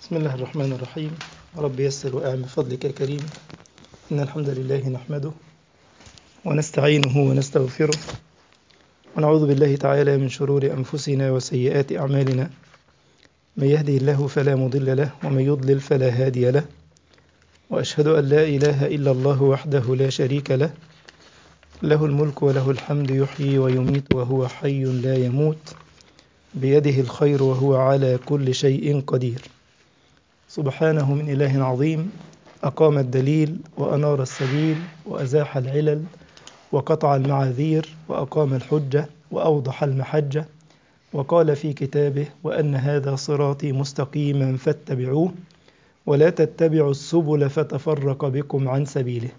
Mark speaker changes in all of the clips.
Speaker 1: بسم الله الرحمن الرحيم رب يسر وأعن بفضلك يا كريم إن الحمد لله نحمده ونستعينه ونستغفره ونعوذ بالله تعالى من شرور أنفسنا وسيئات أعمالنا من يهده الله فلا مضل له ومن يضلل فلا هادي له وأشهد أن لا إله إلا الله وحده لا شريك له له الملك وله الحمد يحيي ويميت وهو حي لا يموت بيده الخير وهو على كل شيء قدير سبحانه من إله عظيم أقام الدليل وأنار السبيل وأزاح العلل وقطع المعاذير وأقام الحجة وأوضح المحجة وقال في كتابه وأن هذا صراطي مستقيما فاتبعوه ولا تتبعوا السبل فتفرق بكم عن سبيله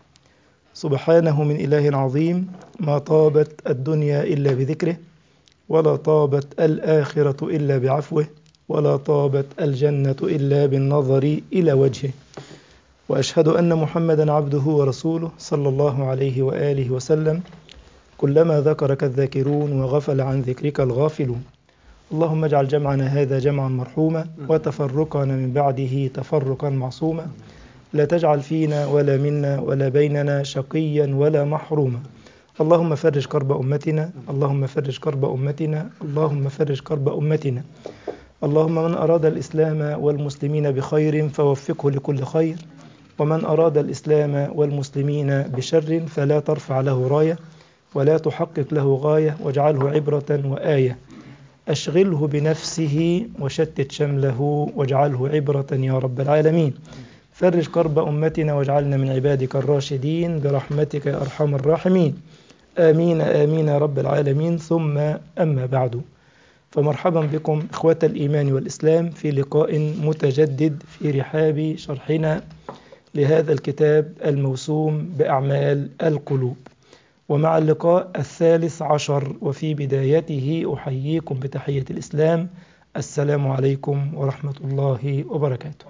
Speaker 1: سبحانه من إله عظيم ما طابت الدنيا إلا بذكره ولا طابت الآخرة إلا بعفوه ولا طابت الجنة إلا بالنظر إلى وجهه وأشهد أن محمدا عبده ورسوله صلى الله عليه وآله وسلم كلما ذكرك الذاكرون وغفل عن ذكرك الغافلون اللهم اجعل جمعنا هذا جمعا مرحوما وتفرقنا من بعده تفرقا معصوما لا تجعل فينا ولا منا ولا بيننا شقيا ولا محروما اللهم فرج كرب أمتنا اللهم فرج كرب أمتنا اللهم فرج كرب أمتنا اللهم من أراد الإسلام والمسلمين بخير فوفقه لكل خير ومن أراد الإسلام والمسلمين بشر فلا ترفع له راية ولا تحقق له غاية واجعله عبرة وآية أشغله بنفسه وشتت شمله واجعله عبرة يا رب العالمين فرج كرب أمتنا واجعلنا من عبادك الراشدين برحمتك يا أرحم الراحمين آمين آمين يا رب العالمين ثم أما بعد فمرحبا بكم إخوة الإيمان والإسلام في لقاء متجدد في رحاب شرحنا لهذا الكتاب الموسوم بأعمال القلوب ومع اللقاء الثالث عشر وفي بدايته أحييكم بتحية الإسلام السلام عليكم ورحمة الله وبركاته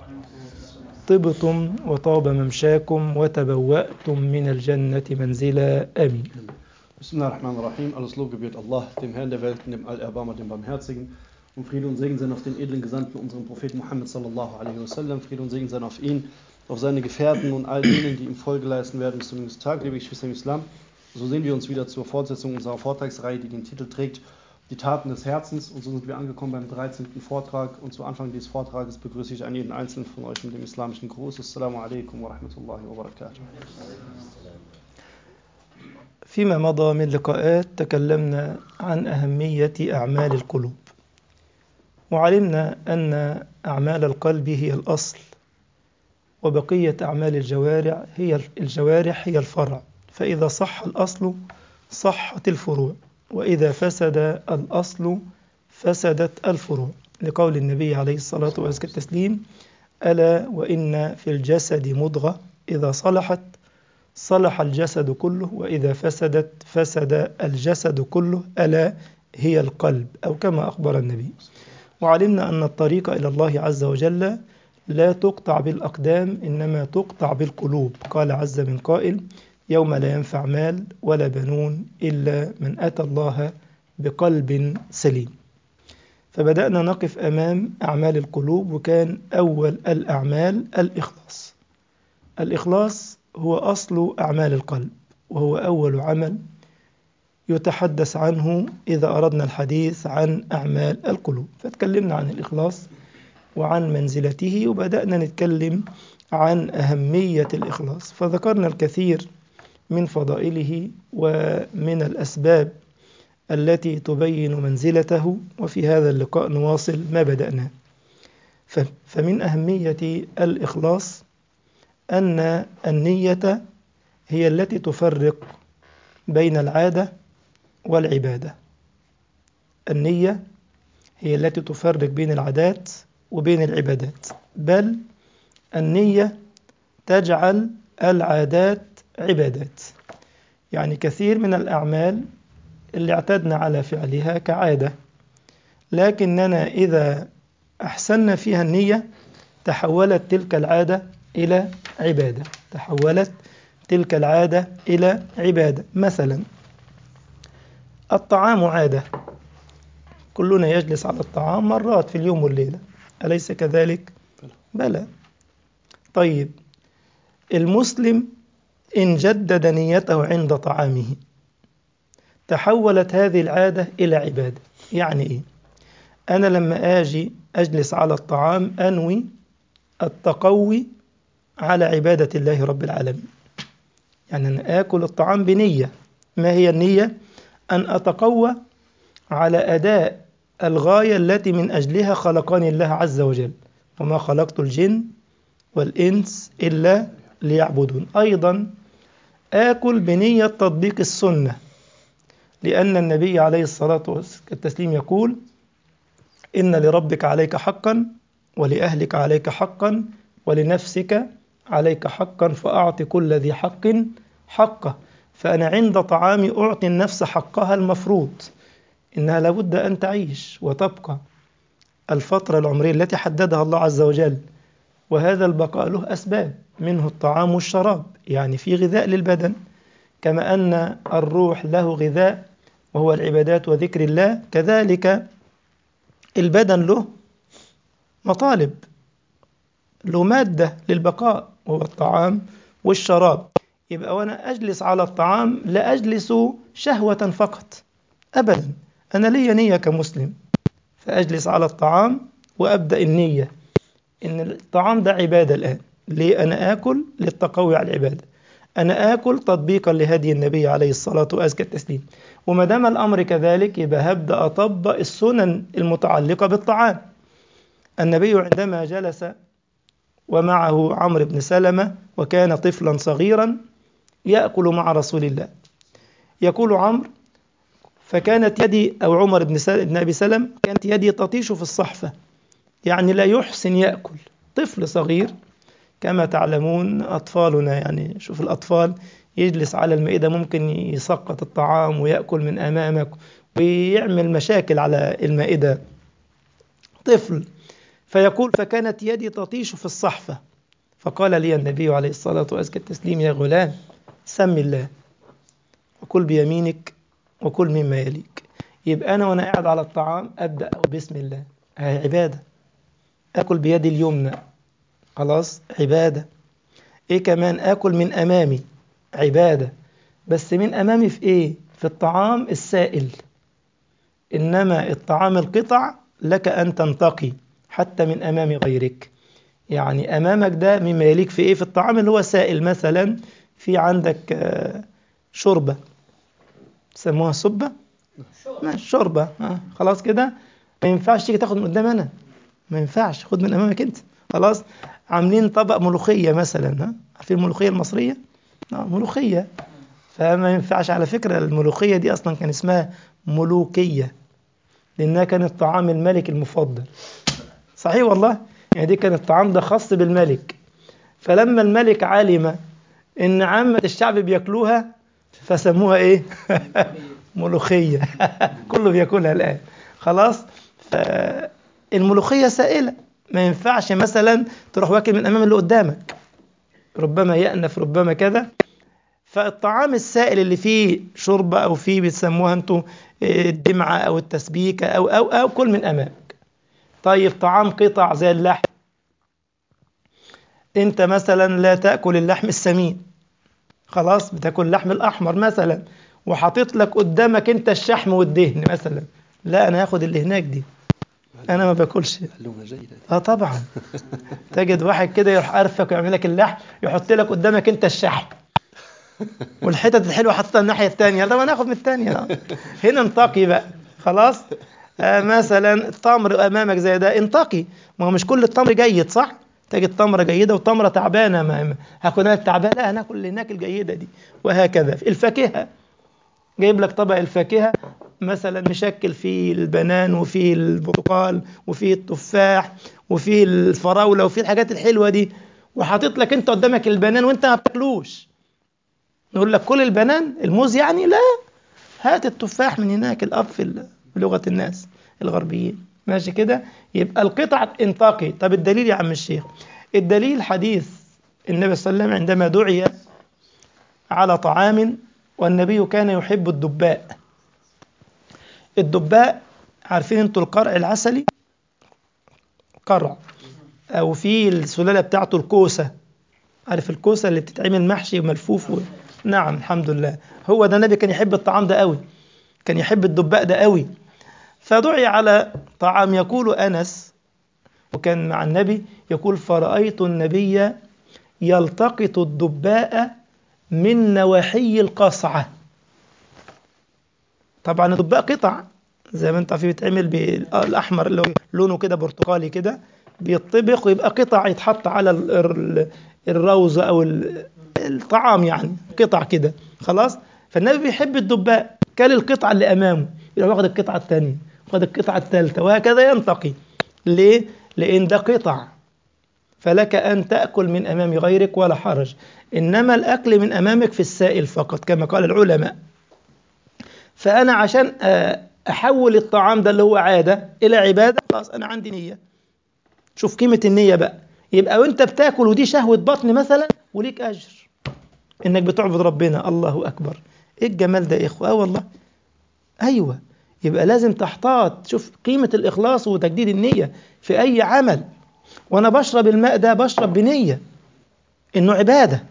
Speaker 1: طبتم وطاب ممشاكم وتبوأتم من الجنة منزلا آمين
Speaker 2: Bismillahirrahmanirrahim. Alles Lob gebührt Allah, dem Herrn der Welt, dem Allerbarmer, dem Barmherzigen. Und Friede und Segen sein auf den edlen Gesandten, unseren Propheten Muhammad sallallahu alaihi wasallam. Friede und Segen sein auf ihn, auf seine Gefährten und all denen, die ihm Folge leisten werden bis zum jüngsten Tag, liebe Geschwister im Islam. So sehen wir uns wieder zur Fortsetzung unserer Vortragsreihe, die den Titel trägt Die Taten des Herzens. Und so sind wir angekommen beim 13. Vortrag. Und zu Anfang dieses Vortrages begrüße ich einen jeden Einzelnen von euch mit dem islamischen Gruß. Assalamu alaikum wa rahmatullahi wa barakatuh.
Speaker 1: فيما مضى من لقاءات تكلمنا عن أهمية أعمال القلوب وعلمنا أن أعمال القلب هي الأصل وبقية أعمال الجوارح هي الجوارح هي الفرع فإذا صح الأصل صحت الفروع وإذا فسد الأصل فسدت الفروع لقول النبي عليه الصلاة والسلام التسليم ألا وإن في الجسد مضغة إذا صلحت صلح الجسد كله وإذا فسدت فسد الجسد كله ألا هي القلب أو كما أخبر النبي وعلمنا أن الطريق إلى الله عز وجل لا تقطع بالأقدام إنما تقطع بالقلوب قال عز من قائل يوم لا ينفع مال ولا بنون إلا من أتى الله بقلب سليم فبدأنا نقف أمام أعمال القلوب وكان أول الأعمال الإخلاص الإخلاص هو أصل أعمال القلب وهو أول عمل يتحدث عنه إذا أردنا الحديث عن أعمال القلوب فتكلمنا عن الإخلاص وعن منزلته وبدأنا نتكلم عن أهمية الإخلاص فذكرنا الكثير من فضائله ومن الأسباب التي تبين منزلته وفي هذا اللقاء نواصل ما بدأناه فمن أهمية الإخلاص أن النية هي التي تفرق بين العادة والعبادة النية هي التي تفرق بين العادات وبين العبادات بل النية تجعل العادات عبادات يعني كثير من الأعمال اللي اعتدنا على فعلها كعادة لكننا إذا أحسننا فيها النية تحولت تلك العادة إلى عبادة تحولت تلك العادة إلى عبادة مثلا الطعام عادة كلنا يجلس على الطعام مرات في اليوم والليلة أليس كذلك؟ بلى طيب المسلم إن جدد نيته عند طعامه تحولت هذه العادة إلى عبادة يعني إيه؟ أنا لما آجي أجلس على الطعام أنوي التقوي على عبادة الله رب العالمين يعني أنا آكل الطعام بنية ما هي النية؟ أن أتقوى على أداء الغاية التي من أجلها خلقني الله عز وجل وما خلقت الجن والإنس إلا ليعبدون أيضا آكل بنية تطبيق السنة لأن النبي عليه الصلاة والتسليم يقول إن لربك عليك حقا ولأهلك عليك حقا ولنفسك عليك حقا فأعط كل ذي حق حقه فأنا عند طعامي أعطي النفس حقها المفروض إنها لابد أن تعيش وتبقى الفترة العمرية التي حددها الله عز وجل وهذا البقاء له أسباب منه الطعام والشراب يعني في غذاء للبدن كما أن الروح له غذاء وهو العبادات وذكر الله كذلك البدن له مطالب له مادة للبقاء وهو الطعام والشراب يبقى وأنا أجلس على الطعام لا أجلس شهوة فقط أبدا أنا لي نية كمسلم فأجلس على الطعام وأبدأ النية إن الطعام ده عبادة الآن ليه أنا آكل للتقوي على العبادة أنا آكل تطبيقا لهدي النبي عليه الصلاة وأزكى التسليم وما دام الأمر كذلك يبقى هبدأ أطبق السنن المتعلقة بالطعام النبي عندما جلس ومعه عمرو بن سلمة وكان طفلا صغيرا يأكل مع رسول الله يقول عمرو فكانت يدي أو عمر بن, بن أبي سلم كانت يدي تطيش في الصحفة يعني لا يحسن يأكل طفل صغير كما تعلمون أطفالنا يعني شوف الأطفال يجلس على المائدة ممكن يسقط الطعام ويأكل من أمامك ويعمل مشاكل على المائدة طفل فيقول فكانت يدي تطيش في الصحفة فقال لي النبي عليه الصلاة والسلام التسليم يا غلام سم الله وكل بيمينك وكل مما يليك يبقى أنا وأنا قاعد على الطعام أبدأ بسم الله هي عبادة أكل بيدي اليمنى خلاص عبادة إيه كمان أكل من أمامي عبادة بس من أمامي في إيه في الطعام السائل إنما الطعام القطع لك أن تنتقي حتى من أمام غيرك يعني أمامك ده مما يليك في إيه في الطعام اللي هو سائل مثلا في عندك شوربة سموها سبة شوربة آه. خلاص كده ما ينفعش تيجي تاخد من قدام أنا ما ينفعش خد من أمامك أنت خلاص عاملين طبق ملوخية مثلا ها عارفين الملوخية المصرية آه ملوخية فما ينفعش على فكرة الملوخية دي أصلا كان اسمها ملوكية لأنها كانت طعام الملك المفضل صحيح والله يعني دي كان الطعام ده خاص بالملك فلما الملك علم ان عامة الشعب بياكلوها فسموها ايه ملوخية كله بياكلها الآن خلاص فالملوخية سائلة ما ينفعش مثلا تروح واكل من أمام اللي قدامك ربما يأنف ربما كذا فالطعام السائل اللي فيه شوربة أو فيه بتسموها أنتوا الدمعة أو التسبيكة أو أو أو كل من أمامك طيب طعام قطع زي اللحم أنت مثلا لا تأكل اللحم السمين خلاص بتاكل اللحم الأحمر مثلا وحاطط لك قدامك أنت الشحم والدهن مثلا لا أنا هاخد اللي هناك دي أنا ما باكلش
Speaker 2: معلومة جيدة
Speaker 1: اه طبعا تجد واحد كده يروح قرفك ويعمل لك اللحم يحط لك قدامك انت الشحم والحتت الحلوه حاططها الناحيه الثانيه طب انا اخد من الثانيه هنا انتقي بقى خلاص آه مثلا التمر امامك زي ده انتقي ما هو مش كل التمر جيد صح تجد تمره جيده وتمره تعبانه ما هاكل انا التعبانه لا انا اكل هناك الجيده دي وهكذا الفاكهه جايب لك طبق الفاكهه مثلا مشكل فيه البنان وفيه البرتقال وفيه التفاح وفيه الفراوله وفيه الحاجات الحلوه دي وحاطط لك انت قدامك البنان وانت ما بتاكلوش نقول لك كل البنان الموز يعني لا هات التفاح من هناك الابل بلغه الناس الغربيين ماشي كده يبقى القطعة انتقي طب الدليل يا عم الشيخ الدليل حديث النبي صلى الله عليه وسلم عندما دعي على طعام والنبي كان يحب الدباء الدباء عارفين انتوا القرع العسلي قرع أو في السلالة بتاعته الكوسة عارف الكوسة اللي بتتعمل محشي وملفوف و... نعم الحمد لله هو ده النبي كان يحب الطعام ده قوي كان يحب الدباء ده قوي فدعي على طعام يقول أنس وكان مع النبي يقول فرأيت النبي يلتقط الدباء من نواحي القصعة طبعا الدباء قطع زي ما انت عارفين بيتعمل بالاحمر اللي هو لونه كده برتقالي كده بيطبخ ويبقى قطع يتحط على الروزة او الطعام يعني قطع كده خلاص فالنبي بيحب الدباء كل القطعة اللي امامه يروح واخد القطعة الثانية واخد القطعة الثالثة وهكذا ينتقي ليه؟ لأن ده قطع فلك أن تأكل من أمام غيرك ولا حرج إنما الأكل من أمامك في السائل فقط كما قال العلماء فأنا عشان أحول الطعام ده اللي هو عادة إلى عبادة خلاص أنا عندي نية شوف قيمة النية بقى يبقى وانت بتاكل ودي شهوة بطن مثلا وليك أجر إنك بتعبد ربنا الله أكبر إيه الجمال ده يا إخوة آه والله أيوة يبقى لازم تحتاط شوف قيمة الإخلاص وتجديد النية في أي عمل وأنا بشرب الماء ده بشرب بنية إنه عبادة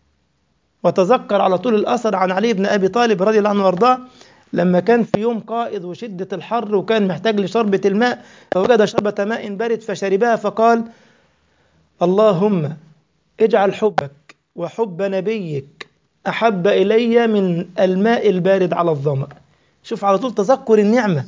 Speaker 1: وتذكر على طول الأثر عن علي بن أبي طالب رضي الله عنه وارضاه لما كان في يوم قائض وشدة الحر وكان محتاج لشربة الماء فوجد شربة ماء بارد فشربها فقال اللهم اجعل حبك وحب نبيك أحب إلي من الماء البارد على الظمأ شوف على طول تذكر النعمة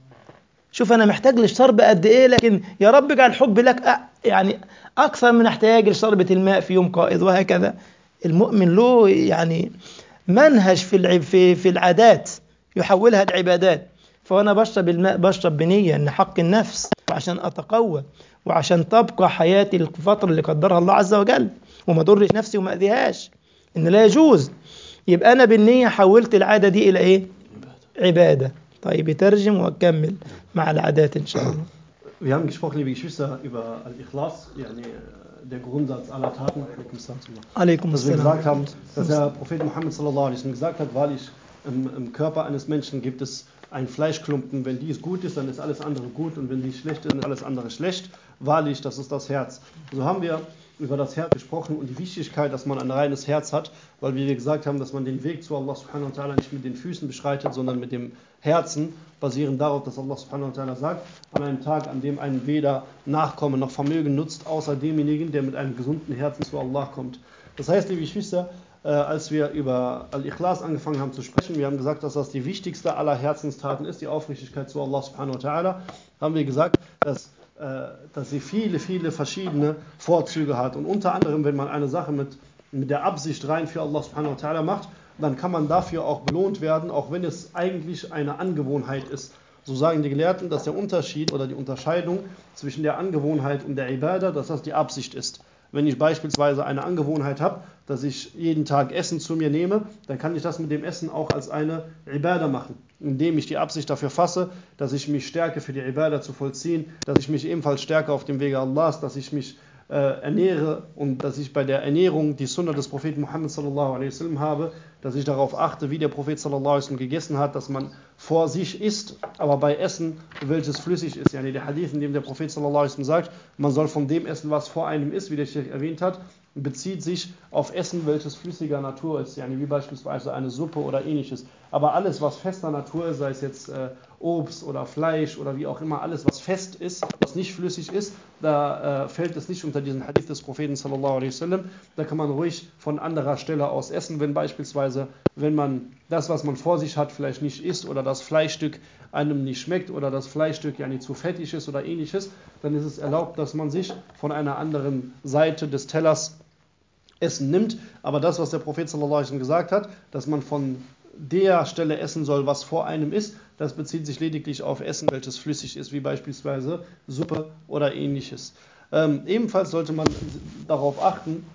Speaker 1: شوف أنا محتاج للشرب قد إيه لكن يا رب اجعل حب لك أ... يعني أكثر من احتياج لشربة الماء في يوم قائض وهكذا المؤمن له يعني منهج في الع... في في العادات يحولها لعبادات فأنا بشرب الماء بشرب بنية إن حق النفس وعشان أتقوى وعشان تبقى حياتي الفترة اللي قدرها الله عز وجل وما ضرش نفسي وما أذيهاش إن لا يجوز يبقى أنا بالنية حولت العادة دي إلى إيه؟ عبادة طيب يترجم وأكمل مع العادات إن شاء الله
Speaker 2: Wir haben gesprochen, liebe Geschwister, über Al-Ikhlas, yani der Grundsatz aller Taten.
Speaker 1: Alaikum
Speaker 2: Dass wir
Speaker 1: Assalam.
Speaker 2: gesagt haben, dass der Prophet Muhammad sallallahu alaihi wasallam gesagt hat, wahrlich, im, im Körper eines Menschen gibt es einen Fleischklumpen. Wenn dies gut ist, dann ist alles andere gut. Und wenn dies schlecht ist, dann ist alles andere schlecht. Wahrlich, das ist das Herz. So haben wir über das Herz gesprochen und die Wichtigkeit, dass man ein reines Herz hat, weil wir gesagt haben, dass man den Weg zu Allah subhanahu wa ta'ala nicht mit den Füßen beschreitet, sondern mit dem Herzen, basierend darauf, dass Allah subhanahu wa ta'ala sagt, an einem Tag, an dem ein weder Nachkommen noch Vermögen nutzt, außer demjenigen, der mit einem gesunden Herzen zu Allah kommt. Das heißt, liebe Geschwister, äh, als wir über Al-Ikhlas angefangen haben zu sprechen, wir haben gesagt, dass das die wichtigste aller Herzenstaten ist, die Aufrichtigkeit zu Allah subhanahu wa ta'ala, haben wir gesagt, dass dass sie viele, viele verschiedene Vorzüge hat. Und unter anderem, wenn man eine Sache mit, mit der Absicht rein für Allah subhanahu wa ta'ala macht, dann kann man dafür auch belohnt werden, auch wenn es eigentlich eine Angewohnheit ist. So sagen die Gelehrten, dass der Unterschied oder die Unterscheidung zwischen der Angewohnheit und der Ibadah, dass das die Absicht ist. Wenn ich beispielsweise eine Angewohnheit habe, dass ich jeden Tag Essen zu mir nehme, dann kann ich das mit dem Essen auch als eine Ibadah machen, indem ich die Absicht dafür fasse, dass ich mich stärke für die Ibadah zu vollziehen, dass ich mich ebenfalls stärke auf dem Wege Allahs, dass ich mich äh, ernähre und dass ich bei der Ernährung die Sunna des Propheten Muhammad sallallahu alaihi wasallam habe, dass ich darauf achte, wie der Prophet sallallahu alaihi wasallam gegessen hat, dass man vor sich isst, aber bei Essen, welches flüssig ist. Yani der Hadith, in dem der Prophet sallallahu alaihi wasallam sagt, man soll von dem essen, was vor einem ist, wie der Sheikh erwähnt hat, bezieht sich auf Essen, welches flüssiger Natur ist, yani wie beispielsweise eine Suppe oder ähnliches. Aber alles, was fester Natur ist, sei es jetzt äh, Obst oder Fleisch oder wie auch immer, alles, was fest ist, was nicht flüssig ist, da äh, fällt es nicht unter diesen Hadith des Propheten sallallahu alaihi wasallam. Da kann man ruhig von anderer Stelle aus essen, wenn beispielsweise, wenn man das, was man vor sich hat, vielleicht nicht isst oder das Fleischstück einem nicht schmeckt oder das Fleischstück ja nicht zu fettig ist oder ähnliches, dann ist es erlaubt, dass man sich von einer anderen Seite des Tellers Essen nimmt. Aber das, was der Prophet sallallahu alaihi wasallam gesagt hat, dass man von der Stelle essen soll, was vor einem ist, das bezieht sich lediglich auf Essen, welches flüssig ist, wie beispielsweise Suppe oder ähnliches. Ähm, ebenfalls sollte man darauf achten,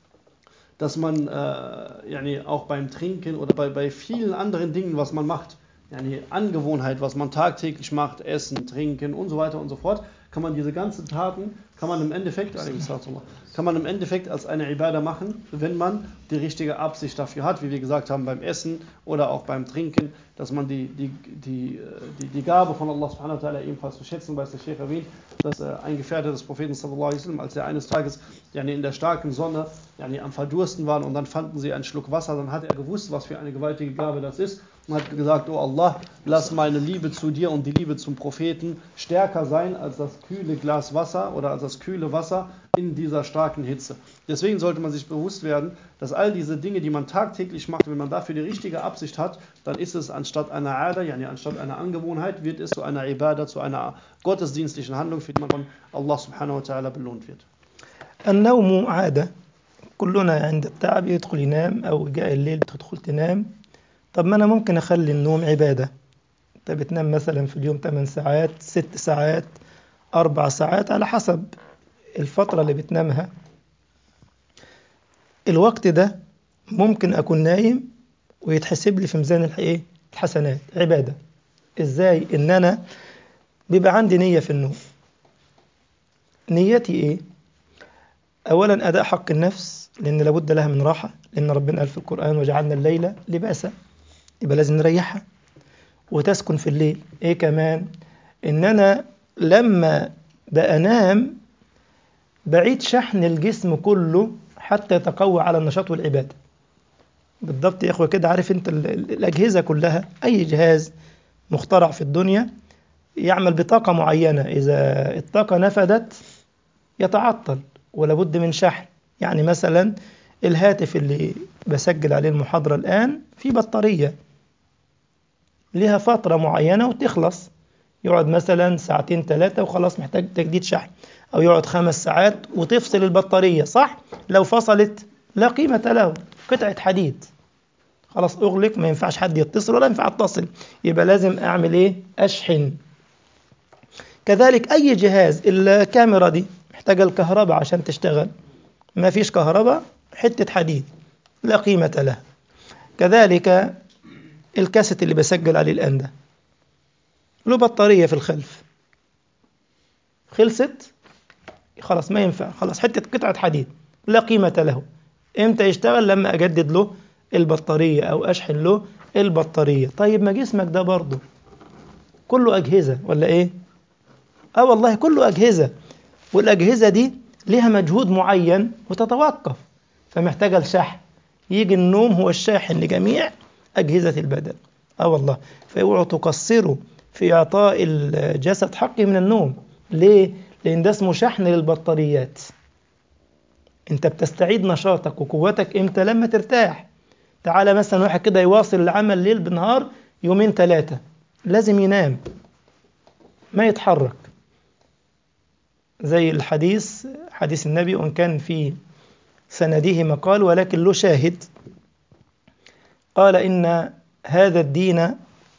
Speaker 2: dass man äh, yani auch beim Trinken oder bei, bei vielen anderen Dingen, was man macht, yani Angewohnheit, was man tagtäglich macht, Essen, Trinken und so weiter und so fort, kann man diese ganzen Taten, kann man im Endeffekt, kann man im Endeffekt als eine Ibadah machen, wenn man die richtige Absicht dafür hat, wie wir gesagt haben beim Essen oder auch beim Trinken, dass man die, die, die, die, die Gabe von Allah subhanahu wa ta'ala ebenfalls zu schätzen weiß. Der Sheikh erwähnt, dass äh, ein Gefährte des Propheten sallallahu alaihi wasallam, als er eines Tages yani in der starken Sonne yani am Verdursten waren und dann fanden sie einen Schluck Wasser, dann hat er gewusst, was für eine gewaltige Gabe das ist und hat gesagt, oh Allah, lass meine Liebe zu dir und die Liebe zum Propheten stärker sein als das kühle Glas Wasser oder als das kühle Wasser in dieser starken Hitze. Deswegen sollte man sich bewusst werden, dass all diese Dinge, die man tagtäglich macht, wenn man dafür die richtige Absicht hat, dann ist es anstatt einer Ada, yani anstatt einer Angewohnheit, wird es zu einer Ibadah, zu einer gottesdienstlichen Handlung, für die man von Allah subhanahu wa ta'ala belohnt wird.
Speaker 1: النوم عادة كلنا عند التعب يدخل ينام أو جاء الليل بتدخل تنام طب ما أنا ممكن أخلي النوم عبادة أنت بتنام مثلا في اليوم 8 ساعات 6 ساعات 4 ساعات على حسب الفترة اللي بتنامها الوقت ده ممكن أكون نايم ويتحسب لي في ميزان الإيه؟ الحسنات عبادة إزاي إن أنا بيبقى عندي نية في النوم نيتي إيه أولا أداء حق النفس لأن لابد لها من راحة لأن ربنا قال في القرآن وجعلنا الليل لباسا يبقى لازم نريحها وتسكن في الليل إيه كمان إن أنا لما بأنام بعيد شحن الجسم كله حتى يتقوى على النشاط والعبادة بالضبط يا اخوة كده عارف انت ال- ال- الأجهزة كلها أي جهاز مخترع في الدنيا يعمل بطاقة معينة إذا الطاقة نفدت يتعطل ولابد من شحن يعني مثلا الهاتف اللي بسجل عليه المحاضرة الآن في بطارية لها فترة معينة وتخلص يقعد مثلا ساعتين ثلاثة وخلاص محتاج تجديد شحن أو يقعد خمس ساعات وتفصل البطارية صح؟ لو فصلت لا قيمة له قطعة حديد خلاص أغلق ما ينفعش حد يتصل ولا ينفع أتصل يبقى لازم أعمل إيه؟ أشحن كذلك أي جهاز الكاميرا دي محتاجة الكهرباء عشان تشتغل ما فيش كهرباء حتة حديد لا قيمة لها كذلك الكاسيت اللي بسجل عليه الآن ده له بطارية في الخلف خلصت خلاص ما ينفع خلاص حتة قطعة حديد لا قيمة له امتى يشتغل لما اجدد له البطارية او اشحن له البطارية طيب ما جسمك ده برضه كله اجهزة ولا ايه اه والله كله اجهزة والاجهزة دي لها مجهود معين وتتوقف فمحتاجة الشحن يجي النوم هو الشاحن لجميع أجهزة البدن اه والله فاوعوا تقصروا في إعطاء الجسد حقه من النوم ليه؟ لأن ده اسمه شحن للبطاريات انت بتستعيد نشاطك وقوتك امتى لما ترتاح تعالى مثلا واحد كده يواصل العمل ليل بنهار يومين ثلاثة لازم ينام ما يتحرك زي الحديث حديث النبي وإن كان في سنده مقال ولكن له شاهد قال إن هذا الدين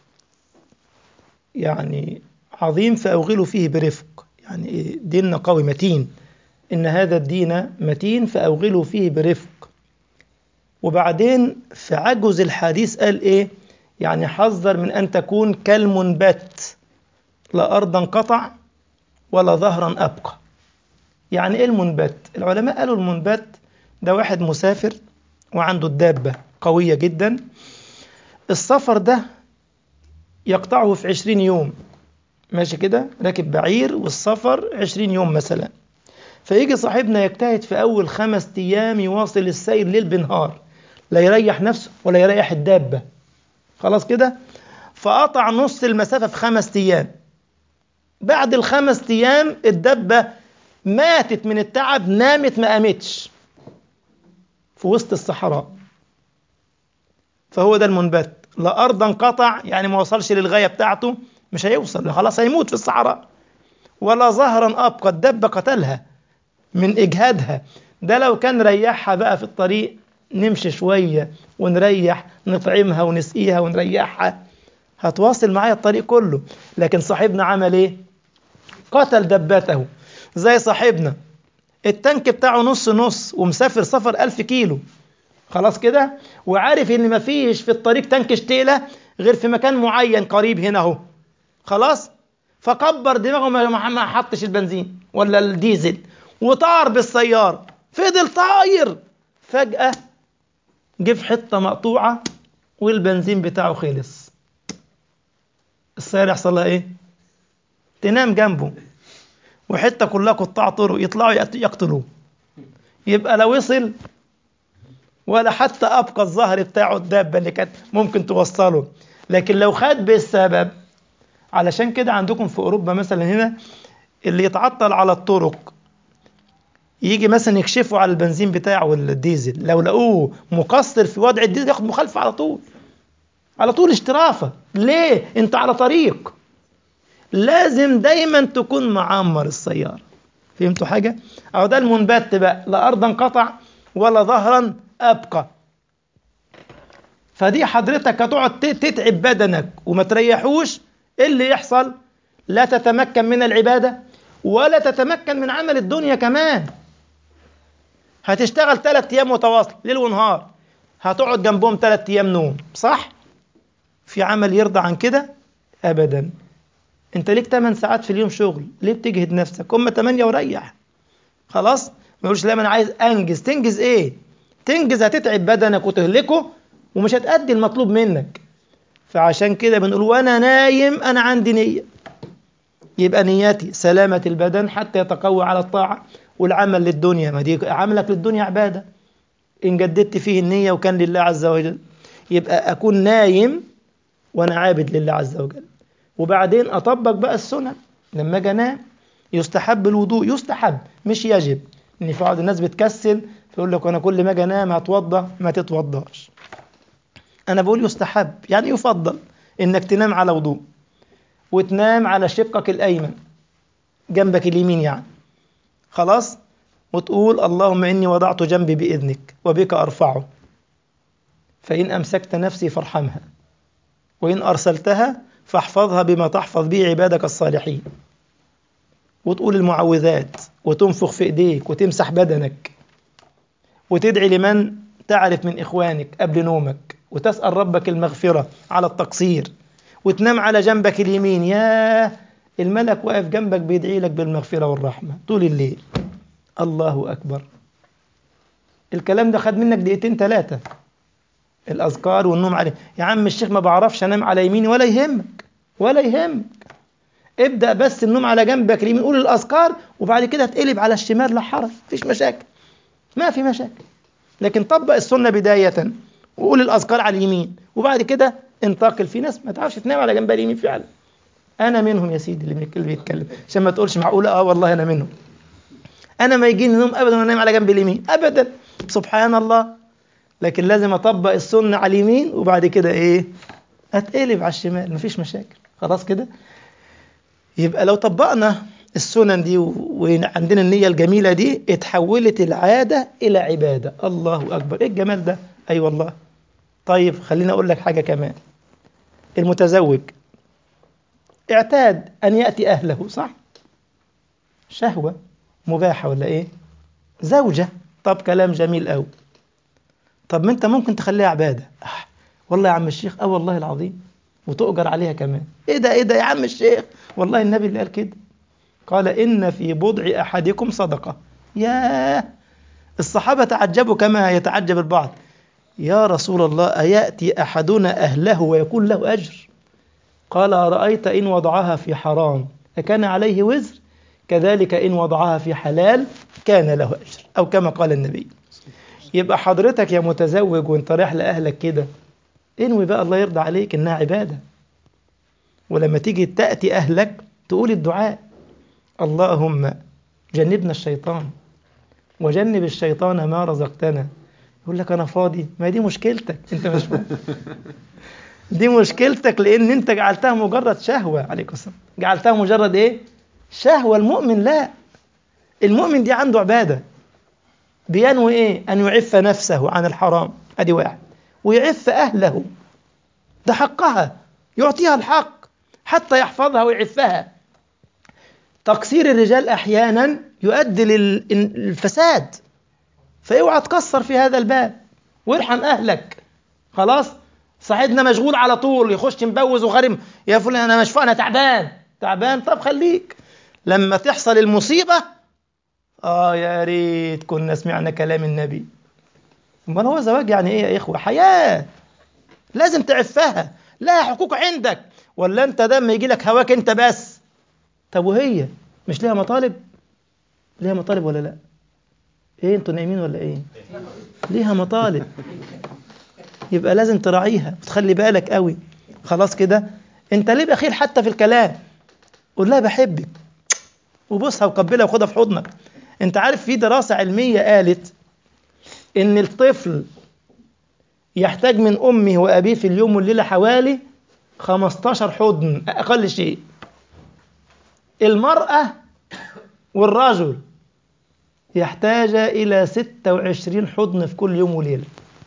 Speaker 1: يعني عظيم فأوغلوا فيه برفق يعني ديننا قوي متين إن هذا الدين متين فأوغلوا فيه برفق وبعدين في عجز الحديث قال إيه يعني حذر من أن تكون كالمنبت لا أرضا قطع ولا ظهرا أبقى يعني إيه المنبت العلماء قالوا المنبت ده واحد مسافر وعنده الدابة قوية جدا السفر ده يقطعه في عشرين يوم ماشي كده راكب بعير والسفر عشرين يوم مثلا فيجي صاحبنا يجتهد في أول خمس أيام يواصل السير ليل بنهار لا يريح نفسه ولا يريح الدابة خلاص كده فقطع نص المسافة في خمس أيام بعد الخمس أيام الدبة ماتت من التعب نامت ما قامتش في وسط الصحراء فهو ده المنبت لا أرضا قطع يعني ما وصلش للغاية بتاعته مش هيوصل خلاص هيموت في الصحراء ولا ظهرا أبقى الدبة قتلها من إجهادها ده لو كان ريحها بقى في الطريق نمشي شوية ونريح نطعمها ونسقيها ونريحها هتواصل معايا الطريق كله لكن صاحبنا عمل ايه قتل دبته زي صاحبنا التانك بتاعه نص نص ومسافر سفر ألف كيلو خلاص كده وعارف ان مفيش في الطريق تانك شتيلة غير في مكان معين قريب هنا اهو خلاص فكبر دماغه ما ما حطش البنزين ولا الديزل وطار بالسيارة فضل طاير فجأة جه في حتة مقطوعة والبنزين بتاعه خلص السيارة يحصل لها ايه؟ تنام جنبه وحتة كلها قطاع طرق يطلعوا يقتلوه يبقى لا وصل ولا حتى أبقى الظهر بتاعه الدابة اللي كانت ممكن توصله لكن لو خد بالسبب علشان كده عندكم في أوروبا مثلا هنا اللي يتعطل على الطرق يجي مثلا يكشفوا على البنزين بتاعه ولا الديزل لو لقوه مقصر في وضع الديزل ياخد مخالفة على طول على طول اشترافة ليه انت على طريق لازم دايما تكون معمر السيارة فهمتوا حاجة أو ده المنبت بقى لا أرضا قطع ولا ظهرا أبقى فدي حضرتك هتقعد تتعب بدنك وما تريحوش ايه اللي يحصل لا تتمكن من العبادة ولا تتمكن من عمل الدنيا كمان هتشتغل ثلاث أيام متواصل ليل ونهار هتقعد جنبهم ثلاث أيام نوم صح؟ في عمل يرضى عن كده؟ أبدا أنت ليك 8 ساعات في اليوم شغل ليه بتجهد نفسك؟ هم 8 وريح خلاص؟ ما يقولش لا أنا عايز أنجز تنجز إيه؟ تنجز هتتعب بدنك وتهلكه ومش هتأدي المطلوب منك فعشان كده بنقول وانا نايم انا عندي نية يبقى نيتي سلامة البدن حتى يتقوى على الطاعة والعمل للدنيا ما دي عملك للدنيا عبادة إن جددت فيه النية وكان لله عز وجل يبقى أكون نايم وأنا عابد لله عز وجل وبعدين أطبق بقى السنن لما أجي أنام يستحب الوضوء يستحب مش يجب إن في بعض الناس بتكسل فيقول لك أنا كل ما أجي أنام هتوضى ما تتوضاش أنا بقول يستحب يعني يفضل إنك تنام على وضوء وتنام على شقك الأيمن جنبك اليمين يعني خلاص وتقول اللهم إني وضعت جنبي بإذنك وبك أرفعه فإن أمسكت نفسي فارحمها وإن أرسلتها فاحفظها بما تحفظ به عبادك الصالحين وتقول المعوذات وتنفخ في إيديك وتمسح بدنك وتدعي لمن تعرف من إخوانك قبل نومك وتسأل ربك المغفرة على التقصير وتنام على جنبك اليمين يا الملك واقف جنبك بيدعي لك بالمغفرة والرحمة طول الليل الله أكبر الكلام ده خد منك دقيقتين ثلاثة الأذكار والنوم عليه يا عم الشيخ ما بعرفش أنام على يميني ولا يهمك ولا يهمك ابدأ بس النوم على جنبك اليمين قول الأذكار وبعد كده تقلب على الشمال لا حرج مفيش مشاكل ما في مشاكل لكن طبق السنة بداية وقول الأذكار على اليمين وبعد كده انتقل في ناس ما تعرفش تنام على جنبها اليمين فعلا أنا منهم يا سيدي اللي بيتكلم عشان ما تقولش معقولة اه والله أنا منهم أنا ما يجيني نوم أبدا وأنا نايم على جنب اليمين أبدا سبحان الله لكن لازم أطبق السنة على اليمين وبعد كده إيه أتقلب على الشمال مفيش مشاكل خلاص كده يبقى لو طبقنا السنن دي وعندنا النية الجميلة دي اتحولت العادة إلى عبادة الله أكبر إيه الجمال ده أي أيوة والله طيب خليني أقول لك حاجة كمان المتزوج اعتاد أن يأتي أهله صح شهوة مباحة ولا إيه زوجة طب كلام جميل أوي طب ما أنت ممكن تخليها عبادة آه. والله يا عم الشيخ أه والله العظيم وتؤجر عليها كمان إيه ده إيه ده يا عم الشيخ والله النبي اللي قال كده قال إن في بضع أحدكم صدقة ياه الصحابة تعجبوا كما يتعجب البعض يا رسول الله أيأتي أحدنا أهله ويكون له أجر قال أرأيت إن وضعها في حرام أكان عليه وزر كذلك إن وضعها في حلال كان له أجر أو كما قال النبي يبقى حضرتك يا متزوج وانت رايح لأهلك كده انوي بقى الله يرضى عليك إنها عبادة ولما تيجي تأتي أهلك تقول الدعاء اللهم جنبنا الشيطان وجنب الشيطان ما رزقتنا يقول لك انا فاضي ما دي مشكلتك انت مش فاضي دي مشكلتك لان انت جعلتها مجرد شهوه عليكم السلام جعلتها مجرد ايه شهوه المؤمن لا المؤمن دي عنده عباده بينوي ايه ان يعف نفسه عن الحرام ادي واحد ويعف اهله ده حقها يعطيها الحق حتى يحفظها ويعفها تقصير الرجال احيانا يؤدي للفساد فاوعى تكسر في هذا الباب وارحم اهلك خلاص صاحبنا مشغول على طول يخش مبوز وغرم يا فلان انا مش انا تعبان تعبان طب خليك لما تحصل المصيبة آه يا ريت كنا سمعنا كلام النبي امال هو زواج يعني ايه يا اخوة حياة لازم تعفها لها حقوق عندك ولا انت دم يجي لك هواك انت بس طب وهي مش ليها مطالب ليها مطالب ولا لا ايه انتوا نايمين ولا ايه ليها مطالب يبقى لازم تراعيها وتخلي بالك قوي خلاص كده انت ليه بخيل حتى في الكلام قول لها بحبك وبصها وقبلها وخدها في حضنك انت عارف في دراسة علمية قالت ان الطفل يحتاج من امه وابيه في اليوم والليلة حوالي 15 حضن اقل شيء المرأة والرجل يحتاج إلى 26 حضن في كل يوم وليلة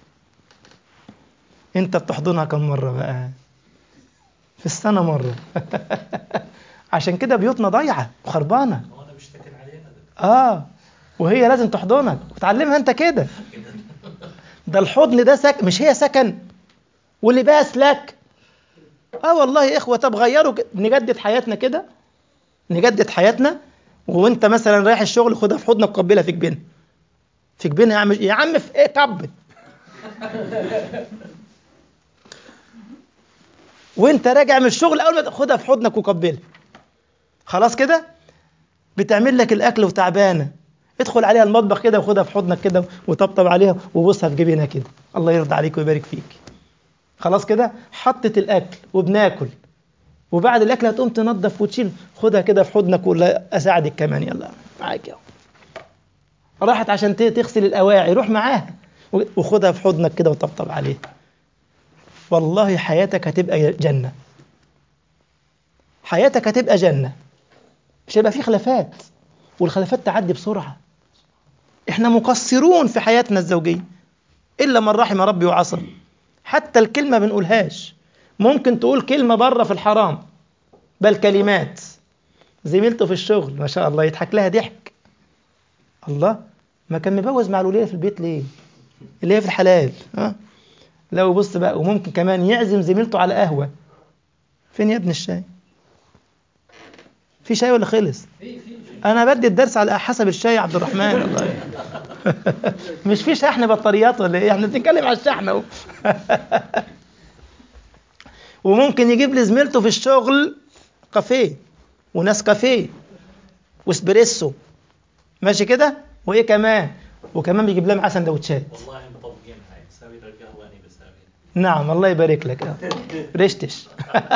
Speaker 1: أنت بتحضنها كم مرة بقى في السنة مرة عشان كده بيوتنا ضايعة وخربانة آه وهي لازم تحضنك وتعلمها أنت كده ده الحضن ده سك... مش هي سكن ولباس لك اه والله يا اخوه طب غيروا ك- نجدد حياتنا كده نجدد حياتنا وانت مثلا رايح الشغل خدها في حضنك قبلها في جبينها في جبينها يا عم يا عم في ايه قبل وانت راجع من الشغل اول ما تاخدها في حضنك وقبلها خلاص كده بتعمل لك الاكل وتعبانه ادخل عليها المطبخ كده وخدها في حضنك كده وطبطب عليها وبصها في جبينها كده الله يرضى عليك ويبارك فيك خلاص كده حطت الاكل وبناكل وبعد الاكل هتقوم تنظف وتشيل خدها كده في حضنك ولا اساعدك كمان يلا معاك يلا راحت عشان ت- تغسل الاواعي روح معاها وخدها في حضنك كده وطبطب عليها والله حياتك هتبقى جنة حياتك هتبقى جنة مش هيبقى في خلافات والخلافات تعدي بسرعة احنا مقصرون في حياتنا الزوجية إلا من رحم ربي وعصى حتى الكلمة بنقولهاش ممكن تقول كلمة بره في الحرام بل كلمات زميلته في الشغل ما شاء الله يضحك لها ضحك الله ما كان مبوز مع الولية في البيت ليه اللي هي في الحلال ها لو بص بقى وممكن كمان يعزم زميلته على قهوة فين يا ابن الشاي في شاي ولا خلص انا بدي الدرس على حسب الشاي يا عبد الرحمن الله مش في شحن بطاريات ولا ايه احنا بنتكلم على الشحن اهو وممكن يجيب لي زميلته في الشغل كافيه وناس كافيه واسبريسو ماشي كده وايه كمان وكمان بيجيب لها معاه سندوتشات
Speaker 3: والله مطبقينها يساوي له القهوة أنا بساوي
Speaker 1: نعم الله يبارك لك آه. رشتش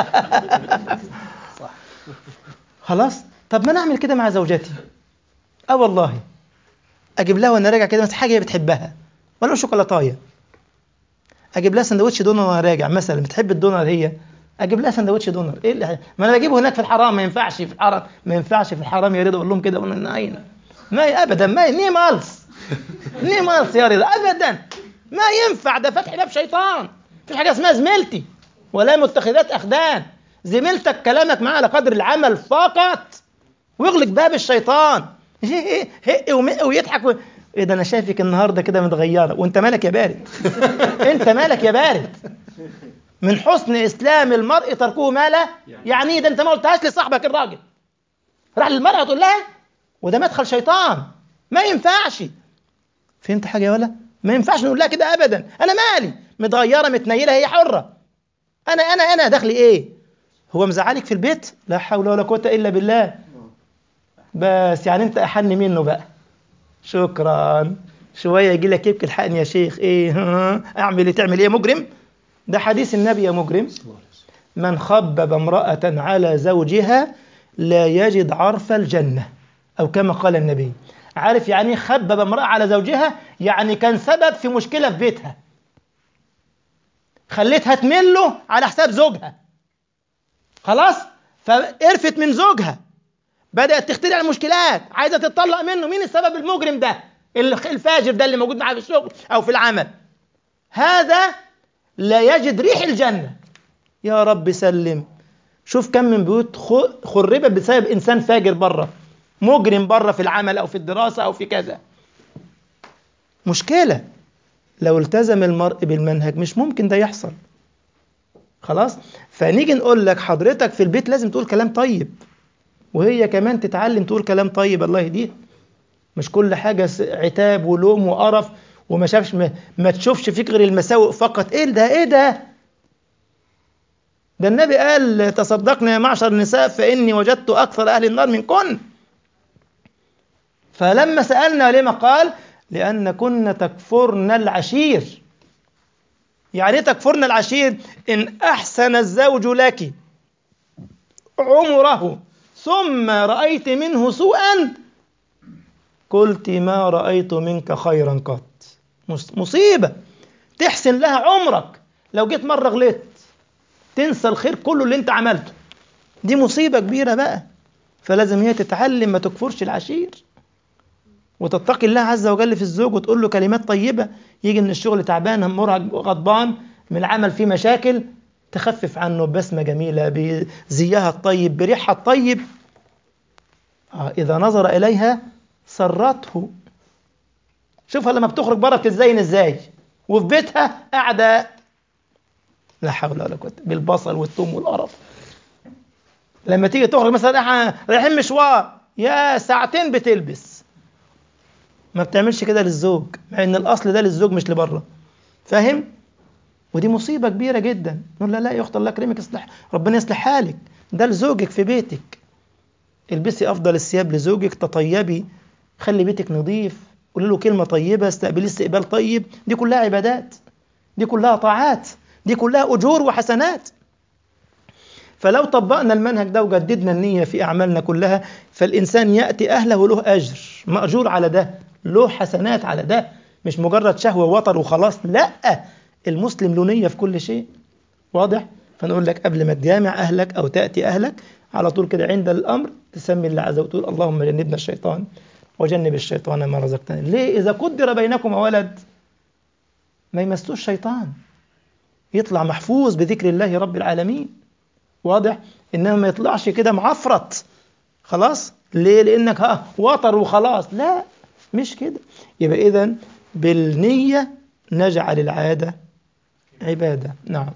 Speaker 1: خلاص طب ما نعمل كده مع زوجتي اه والله اجيب لها وانا راجع كده مثلا حاجه هي بتحبها ولو شوكولاتايه اجيب لها سندوتش دونر وانا راجع مثلا بتحب الدونر هي اجيب لها سندوتش دونر ايه اللي ما انا بجيبه هناك في الحرام ما ينفعش في الحرام ما ينفعش في الحرام يا رضا اقول لهم كده وانا اين ما ابدا ما نيمالس نيمالس يا رضا ابدا ما ينفع ده فتح باب شيطان في حاجه اسمها زميلتي ولا متخذات اخدان زميلتك كلامك معاها على قدر العمل فقط واغلق باب الشيطان هق ومق ويضحك و... ايه ده انا شايفك النهارده كده متغيره وانت مالك يا بارد انت مالك يا بارد من حسن اسلام المرء تركه ما لا يعني ايه ده انت ما قلتهاش لصاحبك الراجل راح للمرأة تقول لها وده مدخل شيطان ما ينفعش فهمت حاجه يا ولا ما ينفعش نقول لها كده ابدا انا مالي متغيره متنيله هي حره انا انا انا دخلي ايه هو مزعلك في البيت لا حول ولا قوه الا بالله بس يعني انت احن منه بقى شكرا شويه يجي لك يبكي الحقني يا شيخ ايه ها اعمل ايه تعمل ايه مجرم ده حديث النبي يا مجرم من خبب امراه على زوجها لا يجد عرف الجنه او كما قال النبي عارف يعني خبب امراه على زوجها يعني كان سبب في مشكله في بيتها خليتها تمل له على حساب زوجها خلاص فقرفت من زوجها بدأت تخترع المشكلات عايزة تتطلق منه مين السبب المجرم ده الفاجر ده اللي موجود معاه في الشغل أو في العمل هذا لا يجد ريح الجنة يا رب سلم شوف كم من بيوت خربت بسبب إنسان فاجر بره مجرم بره في العمل أو في الدراسة أو في كذا مشكلة لو التزم المرء بالمنهج مش ممكن ده يحصل خلاص فنيجي نقول لك حضرتك في البيت لازم تقول كلام طيب وهي كمان تتعلم تقول كلام طيب الله يهديها مش كل حاجة س- عتاب ولوم وقرف وما شافش ما, ما تشوفش فيك غير المساوئ فقط ايه ده ايه ده ده النبي قال تصدقنا يا معشر النساء فإني وجدت أكثر أهل النار منكن فلما سألنا لما قال لأن كنا تكفرن العشير يعني إيه تكفرن العشير إن أحسن الزوج لك عمره ثم رأيت منه سوءا قلت ما رأيت منك خيرا قط مص- مصيبة تحسن لها عمرك لو جيت مرة غلطت تنسى الخير كله اللي انت عملته دي مصيبة كبيرة بقى فلازم هي تتعلم ما تكفرش العشير وتتقي الله عز وجل في الزوج وتقول له كلمات طيبة يجي من الشغل تعبان مرهق غضبان من العمل فيه مشاكل تخفف عنه ببسمة جميلة بزيها الطيب بريحها الطيب آه إذا نظر إليها سرته شوفها لما بتخرج بره بتتزين ازاي وفي بيتها قاعدة لا حول ولا قوة بالبصل والثوم والقرف لما تيجي تخرج مثلا احنا رايحين مشوار يا ساعتين بتلبس ما بتعملش كده للزوج مع ان الاصل ده للزوج مش لبره فاهم ودي مصيبة كبيرة جدا نقول لا لا يا اخت الله يكرمك اصلح ربنا يصلح حالك ده لزوجك في بيتك البسي افضل الثياب لزوجك تطيبي خلي بيتك نظيف قولي له كلمة طيبة استقبلي استقبال طيب دي كلها عبادات دي كلها طاعات دي كلها أجور وحسنات فلو طبقنا المنهج ده وجددنا النية في أعمالنا كلها فالإنسان يأتي أهله له أجر مأجور على ده له حسنات على ده مش مجرد شهوة وطر وخلاص لا المسلم له نية في كل شيء واضح فنقول لك قبل ما تجامع أهلك أو تأتي أهلك على طول كده عند الأمر تسمي الله عز وجل اللهم جنبنا الشيطان وجنب الشيطان ما رزقتنا ليه إذا قدر بينكم ولد ما يمسوش شيطان يطلع محفوظ بذكر الله رب العالمين واضح إنما ما يطلعش كده معفرت خلاص ليه لأنك ها وطر وخلاص لا مش كده يبقى إذا بالنية نجعل العادة عبادة نعم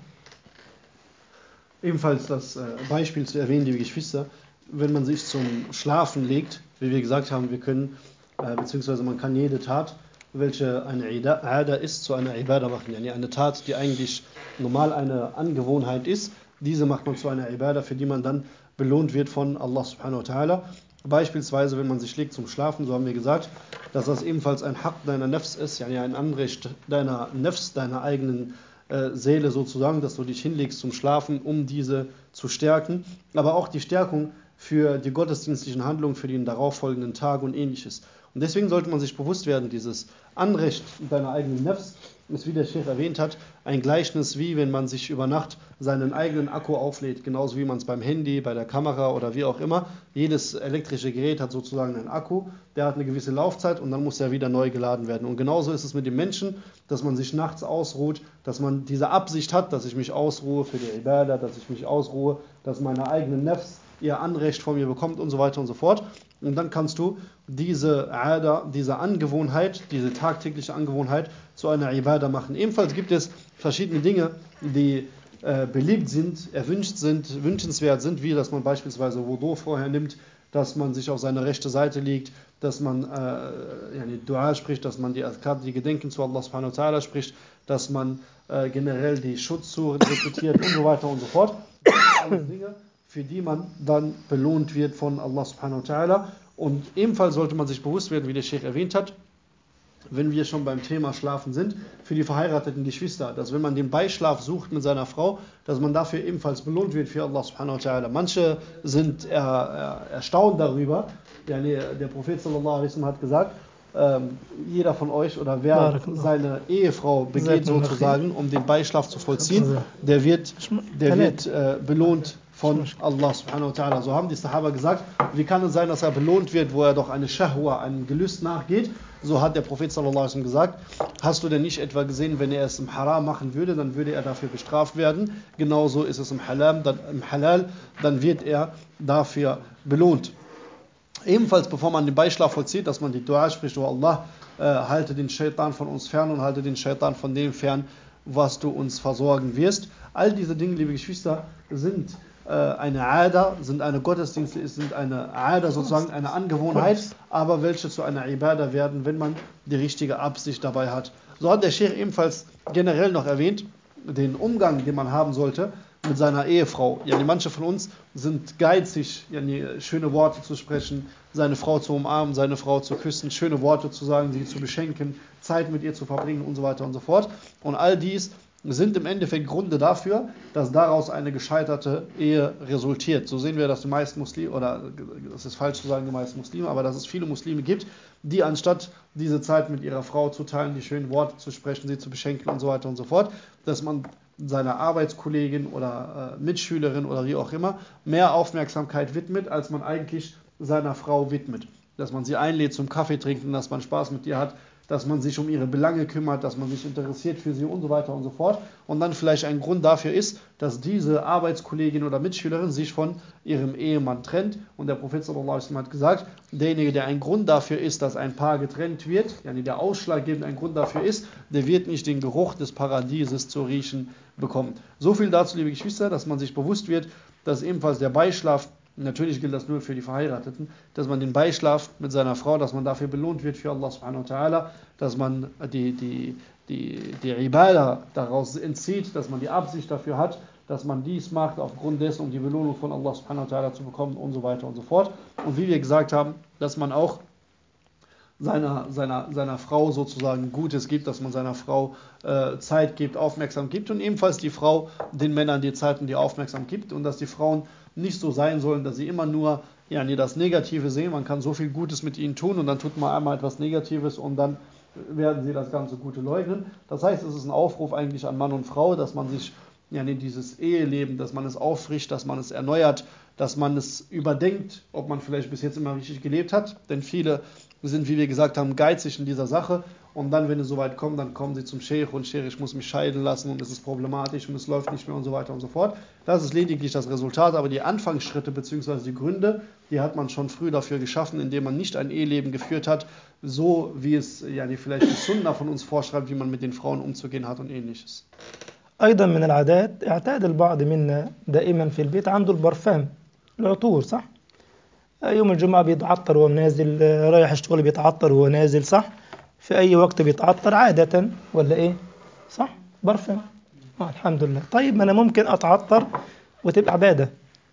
Speaker 2: Ebenfalls das äh, Beispiel zu erwähnen, liebe Geschwister, wenn man sich zum Schlafen legt, wie wir gesagt haben, wir können, äh, beziehungsweise man kann jede Tat, welche eine Ida- Ada ist, zu einer Ibadah machen. Yani eine Tat, die eigentlich normal eine Angewohnheit ist, diese macht man zu einer Ibadah, für die man dann belohnt wird von Allah subhanahu wa ta'ala. Beispielsweise, wenn man sich legt zum Schlafen, so haben wir gesagt, dass das ebenfalls ein Haq deiner Nefs ist, yani ein Anrecht deiner Nefs, deiner eigenen äh, Seele sozusagen, dass du dich hinlegst zum Schlafen, um diese zu stärken, aber auch die Stärkung für die gottesdienstlichen Handlungen für den darauffolgenden Tag und ähnliches. Und deswegen sollte man sich bewusst werden, dieses Anrecht deiner eigenen Nefs ist, wie der Sheikh erwähnt hat, ein Gleichnis wie wenn man sich über Nacht seinen eigenen Akku auflädt, genauso wie man es beim Handy, bei der Kamera oder wie auch immer. Jedes elektrische Gerät hat sozusagen einen Akku, der hat eine gewisse Laufzeit und dann muss er wieder neu geladen werden. Und genauso ist es mit dem Menschen, dass man sich nachts ausruht, dass man diese Absicht hat, dass ich mich ausruhe für die Ibadah, dass ich mich ausruhe, dass meine eigenen Nefs ihr Anrecht von mir bekommt und so weiter und so fort. Und dann kannst du diese Ada, diese Angewohnheit, diese tagtägliche Angewohnheit zu einer Ibadah machen. Ebenfalls gibt es verschiedene Dinge, die äh, beliebt sind, erwünscht sind, wünschenswert sind, wie dass man beispielsweise Wudu vorher nimmt, dass man sich auf seine rechte Seite legt, dass man äh, yani Dua spricht, dass man die Adhkar, die Gedenken zu Allah subhanahu wa ta'ala spricht, dass man äh, generell die Schutzsuche repetiert und so weiter und so fort. Das sind alles Dinge, für die man dann belohnt wird von Allah subhanahu wa ta'ala. Und ebenfalls sollte man sich bewusst werden, wie der Sheikh erwähnt hat, wenn wir schon beim Thema Schlafen sind, für die verheirateten Geschwister, dass wenn man den Beischlaf sucht mit seiner Frau, dass man dafür ebenfalls belohnt wird für Allah subhanahu wa ta'ala. Manche sind er, er, erstaunt darüber. Yani der Prophet sallallahu alaihi wasallam hat gesagt, ähm, jeder von euch oder wer
Speaker 1: Barakallah.
Speaker 2: seine Ehefrau begeht
Speaker 1: Jazakumullah
Speaker 2: sozusagen, um den Beischlaf zu vollziehen, der wird, der
Speaker 1: Talent.
Speaker 2: wird äh, belohnt von Allah subhanahu wa ta'ala. So haben die Sahaba gesagt, wie kann es sein, dass er belohnt wird, wo er doch eine Shahwa, einem Gelüst nachgeht? So hat der Prophet sallallahu alaihi wasallam gesagt, hast du denn nicht etwa gesehen, wenn er es im Haram machen würde, dann würde er dafür bestraft werden. Genauso ist es im Halal, dann, im Halal, dann wird er dafür belohnt. Ebenfalls, bevor man den Beischlaf vollzieht, dass man die Dua spricht, oh Allah, äh, halte den Shaitan von uns fern und halte den Shaitan von dem fern, was du uns versorgen wirst. All diese Dinge, liebe Geschwister, sind äh, eine Ada, sind eine Gottesdienste, sind eine Ada sozusagen eine Angewohnheit, aber welche zu einer Ibadah werden, wenn man die richtige Absicht dabei hat. So hat der Sheikh ebenfalls generell noch erwähnt, den Umgang, den man haben sollte mit seiner Ehefrau. Ja, die manche von uns sind geizig, ja, die schöne Worte zu sprechen, seine Frau zu umarmen, seine Frau zu küssen, schöne Worte zu sagen, sie zu beschenken, Zeit mit ihr zu verbringen und so weiter und so fort. Und all dies sind im Endeffekt Gründe dafür, dass daraus eine gescheiterte Ehe resultiert. So sehen wir, dass die meisten Muslime, oder es ist falsch zu sagen, die meisten Muslime, aber dass es viele Muslime gibt, die anstatt diese Zeit mit ihrer Frau zu teilen, die schönen Worte zu sprechen, sie zu beschenken und so weiter und so fort, dass man seiner Arbeitskollegin oder äh, Mitschülerin oder wie auch immer mehr Aufmerksamkeit widmet, als man eigentlich seiner Frau widmet. Dass man sie einlädt zum Kaffee trinken, dass man Spaß mit ihr hat, dass man sich um ihre Belange kümmert, dass man sich interessiert für sie und so weiter und so fort. Und dann vielleicht ein Grund dafür ist, dass diese Arbeitskollegin oder Mitschülerin sich von ihrem Ehemann trennt. Und der Prophet sallallahu alaihi wasallam hat gesagt, derjenige, der ein Grund dafür ist, dass ein Paar getrennt wird, yani der ausschlaggebend ein Grund dafür ist, der wird nicht den Geruch des Paradieses zu riechen bekommen. So viel dazu, liebe Geschwister, dass man sich bewusst wird, dass ebenfalls der Beischlaf Natürlich gilt das nur für die Verheirateten, dass man den Beischlaf mit seiner Frau, dass man dafür belohnt wird für Allah subhanahu wa ta'ala, dass man die, die, die, die Ibadah daraus entzieht, dass man die Absicht dafür hat, dass man dies macht aufgrund dessen, um die Belohnung von Allah subhanahu wa ta'ala zu bekommen und so weiter und so fort. Und wie wir gesagt haben, dass man auch seiner, seiner, seiner Frau sozusagen Gutes gibt, dass man seiner Frau äh, Zeit gibt, aufmerksam gibt und ebenfalls die Frau den Männern die Zeit und die Aufmerksamkeit gibt und dass die Frauen nicht so sein sollen, dass sie immer nur ja, nee, das Negative sehen. Man kann so viel Gutes mit ihnen tun und dann tut man einmal etwas Negatives und dann werden sie das ganze Gute leugnen. Das heißt, es ist ein Aufruf eigentlich an Mann und Frau, dass man sich ja, nee, dieses Eheleben, dass man es auffrischt, dass man es erneuert, dass man es überdenkt, ob man vielleicht bis jetzt immer richtig gelebt hat. Denn viele sind, wie wir gesagt haben, geizig in dieser Sache. Und dann, wenn es soweit kommt, dann kommen sie zum Sheikh und Sheikh, ich muss mich scheiden lassen und es ist problematisch und es läuft nicht mehr und so weiter und so fort. Das ist lediglich das Resultat, aber die Anfangsschritte bzw. die Gründe, die hat man schon früh dafür geschaffen, indem man nicht ein Eheleben geführt hat, so wie es ja, vielleicht die Sunna von uns vorschreibt, wie man mit den Frauen umzugehen hat und ähnliches.
Speaker 1: أيضا من العادات اعتاد البعض منا دائما في البيت عنده البرفان العطور صح يوم الجمعة بيتعطر وهو نازل رايح الشغل بيتعطر وهو نازل صح في أي وقت بيتعطر عادة ولا إيه صح برفان آه الحمد لله طيب ما أنا ممكن أتعطر وتبقى عبادة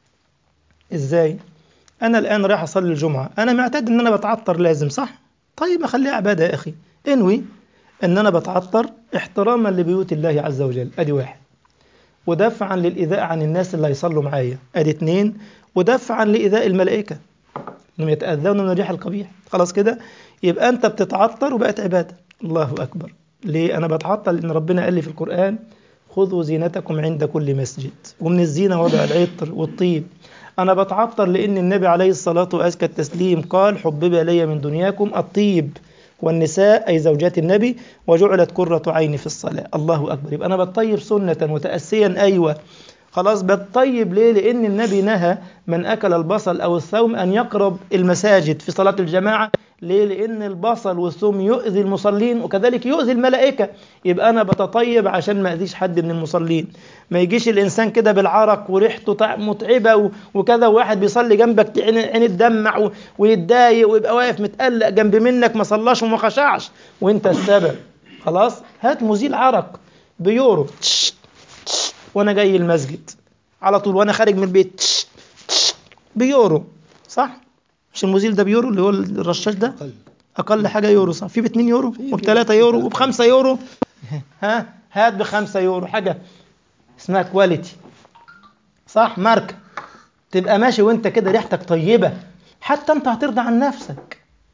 Speaker 1: إزاي أنا الآن رايح أصلي الجمعة أنا معتاد إن أنا بتعطر لازم صح طيب أخليها عبادة يا أخي انوي إن أنا بتعطر احتراما لبيوت الله عز وجل أدي واحد ودفعا للإيذاء عن الناس اللي هيصلوا معايا أدي اتنين ودفعا لإيذاء الملائكة انهم يتأذون من الريح القبيح خلاص كده يبقى انت بتتعطر وبقت عبادة الله أكبر ليه أنا بتعطر لأن ربنا قال لي في القرآن خذوا زينتكم عند كل مسجد ومن الزينة وضع العطر والطيب أنا بتعطر لأن النبي عليه الصلاة وأزكى التسليم قال حبب إلي من دنياكم الطيب والنساء أي زوجات النبي وجعلت قرة عيني في الصلاة الله أكبر يبقى أنا بتطيب سنة متأسيا أيوة خلاص بتطيب ليه لأن النبي نهى من أكل البصل أو الثوم أن يقرب المساجد في صلاة الجماعة ليه لأن البصل والثوم يؤذي المصلين وكذلك يؤذي الملائكة يبقى أنا بتطيب عشان ما أذيش حد من المصلين ما يجيش الإنسان كده بالعرق وريحته متعبة وكذا وواحد بيصلي جنبك عين تدمع ويتضايق ويبقى واقف متقلق جنب منك ما صلاش وما خشعش وانت السبب خلاص هات مزيل عرق بيورو تش تش وانا جاي المسجد على طول وانا خارج من البيت تش تش بيورو صح مش المزيل ده بيورو اللي هو الرشاش ده
Speaker 2: أقل.
Speaker 1: اقل حاجه يورو صح في ب 2 يورو وب 3 يورو وب 5 يورو ها هات ب 5 يورو حاجه اسمها كواليتي صح ماركه تبقى ماشي وانت كده ريحتك طيبه حتى انت هترضى عن نفسك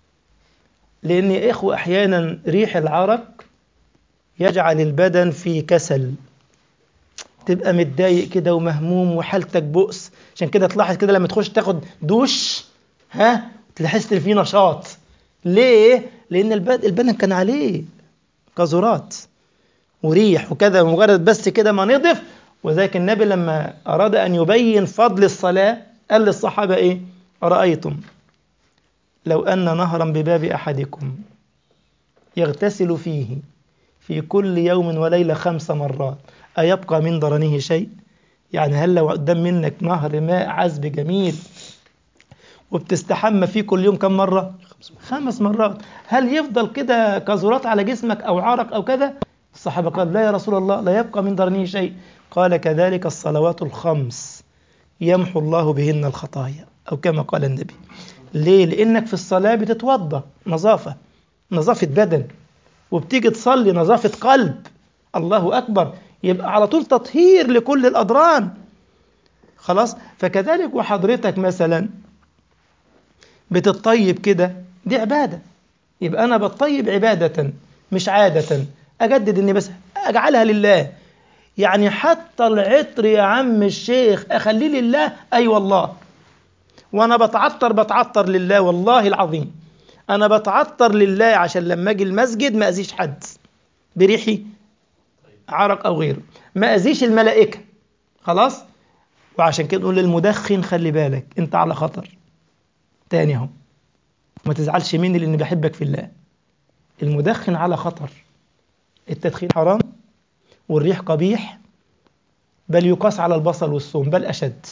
Speaker 1: لان يا اخوه احيانا ريح العرق يجعل البدن في كسل تبقى متضايق كده ومهموم وحالتك بؤس عشان كده تلاحظ كده لما تخش تاخد دوش ها تحس ان في نشاط ليه لان البدن البدن كان عليه قذورات وريح وكذا مجرد بس كده ما نضف وذلك النبي لما اراد ان يبين فضل الصلاه قال للصحابه ايه ارايتم لو ان نهرا بباب احدكم يغتسل فيه في كل يوم وليله خمس مرات ايبقى من درنه شيء يعني هل لو قدام منك نهر ماء عذب جميل وبتستحمى فيه كل يوم كم مرة خمس مرات هل يفضل كده كزرات على جسمك أو عرق أو كذا الصحابة قال لا يا رسول الله لا يبقى من درنه شيء قال كذلك الصلوات الخمس يمحو الله بهن الخطايا أو كما قال النبي ليه؟ لأنك في الصلاة بتتوضأ نظافة نظافة بدن وبتيجي تصلي نظافة قلب الله أكبر يبقى على طول تطهير لكل الأضران خلاص فكذلك وحضرتك مثلا بتطيب كده دي عبادة يبقى أنا بطيب عبادة مش عادة أجدد إني بس أجعلها لله يعني حتى العطر يا عم الشيخ أخليه لله أي أيوة والله وأنا بتعطر بتعطر لله والله العظيم أنا بتعطر لله عشان لما أجي المسجد ما أذيش حد بريحي عرق أو غيره ما أذيش الملائكة خلاص وعشان كده نقول للمدخن خلي بالك أنت على خطر تاني اهو ما تزعلش مني لأني بحبك في الله المدخن على خطر التدخين حرام والريح قبيح بل يقاس على البصل والثوم بل أشد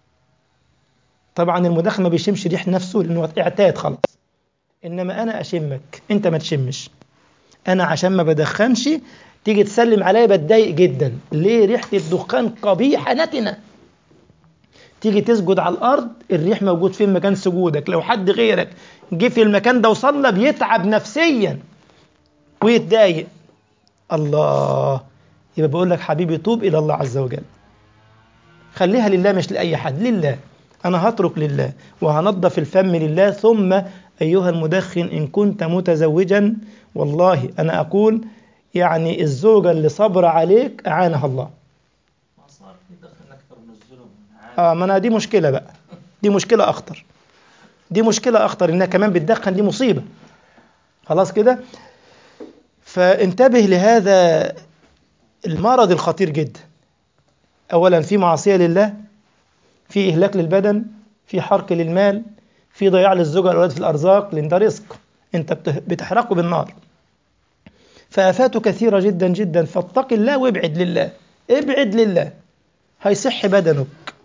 Speaker 1: طبعا المدخن ما بيشمش ريح نفسه لأنه اعتاد خلاص إنما أنا أشمك أنت ما تشمش أنا عشان ما بدخنش تيجي تسلم عليا بتضايق جدا ليه ريحة الدخان قبيحة نتنة تيجي تسجد على الأرض الريح موجود فين مكان سجودك لو حد غيرك جه في المكان ده وصلى بيتعب نفسيا ويتضايق الله يبقى بقول لك حبيبي توب إلى الله عز وجل خليها لله مش لأي حد لله أنا هترك لله وهنظف الفم لله ثم أيها المدخن إن كنت متزوجا والله أنا أقول يعني الزوجة اللي صبر عليك أعانها الله
Speaker 3: ما صار في دخل أكثر من الظلم
Speaker 1: آه ما أنا دي مشكلة بقى دي مشكلة أخطر دي مشكلة أخطر إنها كمان بتدخن دي مصيبة خلاص كده فانتبه لهذا المرض الخطير جدا أولا في معصية لله في إهلاك للبدن في حرق للمال في ضياع للزوجة والأولاد في الأرزاق لأن ده رزق أنت بته- بتحرقه بالنار فآفاته كثيرة جدا جدا فاتق الله وابعد لله ابعد لله هيصح بدنك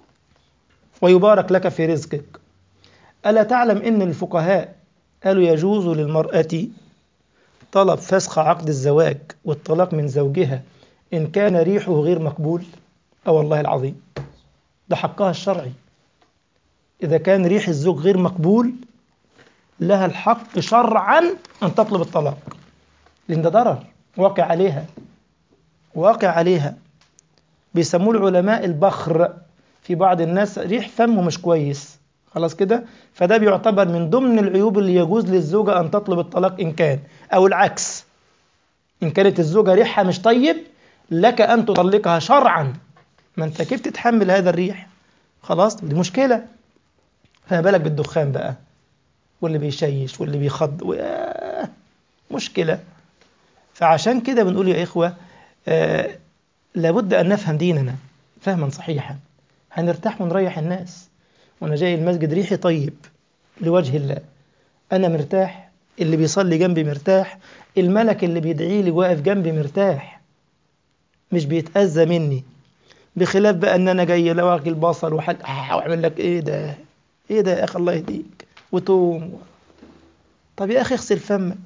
Speaker 1: ويبارك لك في رزقك ألا تعلم أن الفقهاء قالوا يجوز للمرأة طلب فسخ عقد الزواج والطلاق من زوجها إن كان ريحه غير مقبول أو والله العظيم ده حقها الشرعي إذا كان ريح الزوج غير مقبول لها الحق شرعا أن تطلب الطلاق لأن ده ضرر واقع عليها واقع عليها بيسموه العلماء البخر في بعض الناس ريح فمه مش كويس خلاص كده فده بيعتبر من ضمن العيوب اللي يجوز للزوجة أن تطلب الطلاق إن كان أو العكس إن كانت الزوجة ريحها مش طيب لك أن تطلقها شرعا ما أنت كيف تتحمل هذا الريح خلاص دي مشكلة فما بالك بالدخان بقى واللي بيشيش واللي بيخض و... آه، مشكلة فعشان كده بنقول يا إخوة آه لابد أن نفهم ديننا فهما صحيحا هنرتاح ونريح الناس وأنا جاي المسجد ريحي طيب لوجه الله أنا مرتاح اللي بيصلي جنبي مرتاح الملك اللي بيدعي لي واقف جنبي مرتاح مش بيتأذى مني بخلاف بقى ان انا جاي لواقي البصل وحاج آه واعمل لك ايه ده ايه ده يا اخي الله يهديك وتوم طب يا اخي اغسل فمك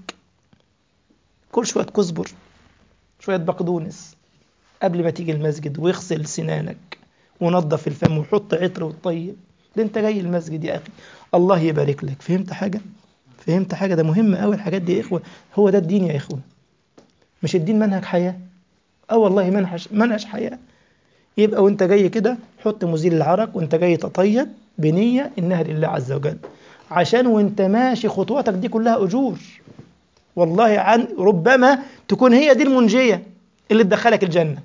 Speaker 1: كل شويه كزبر شويه بقدونس قبل ما تيجي المسجد واغسل سنانك ونظف الفم وحط عطر وطيب ده انت جاي المسجد يا اخي الله يبارك لك فهمت حاجه فهمت حاجه ده مهم قوي الحاجات دي يا اخوه هو ده الدين يا اخوه مش الدين منهج حياه اه والله منهج منهج حياه يبقى وانت جاي كده حط مزيل العرق وانت جاي تطيب بنية انها لله عز وجل عشان وانت ماشي خطواتك دي كلها اجور والله عن ربما تكون هي دي المنجية اللي تدخلك الجنة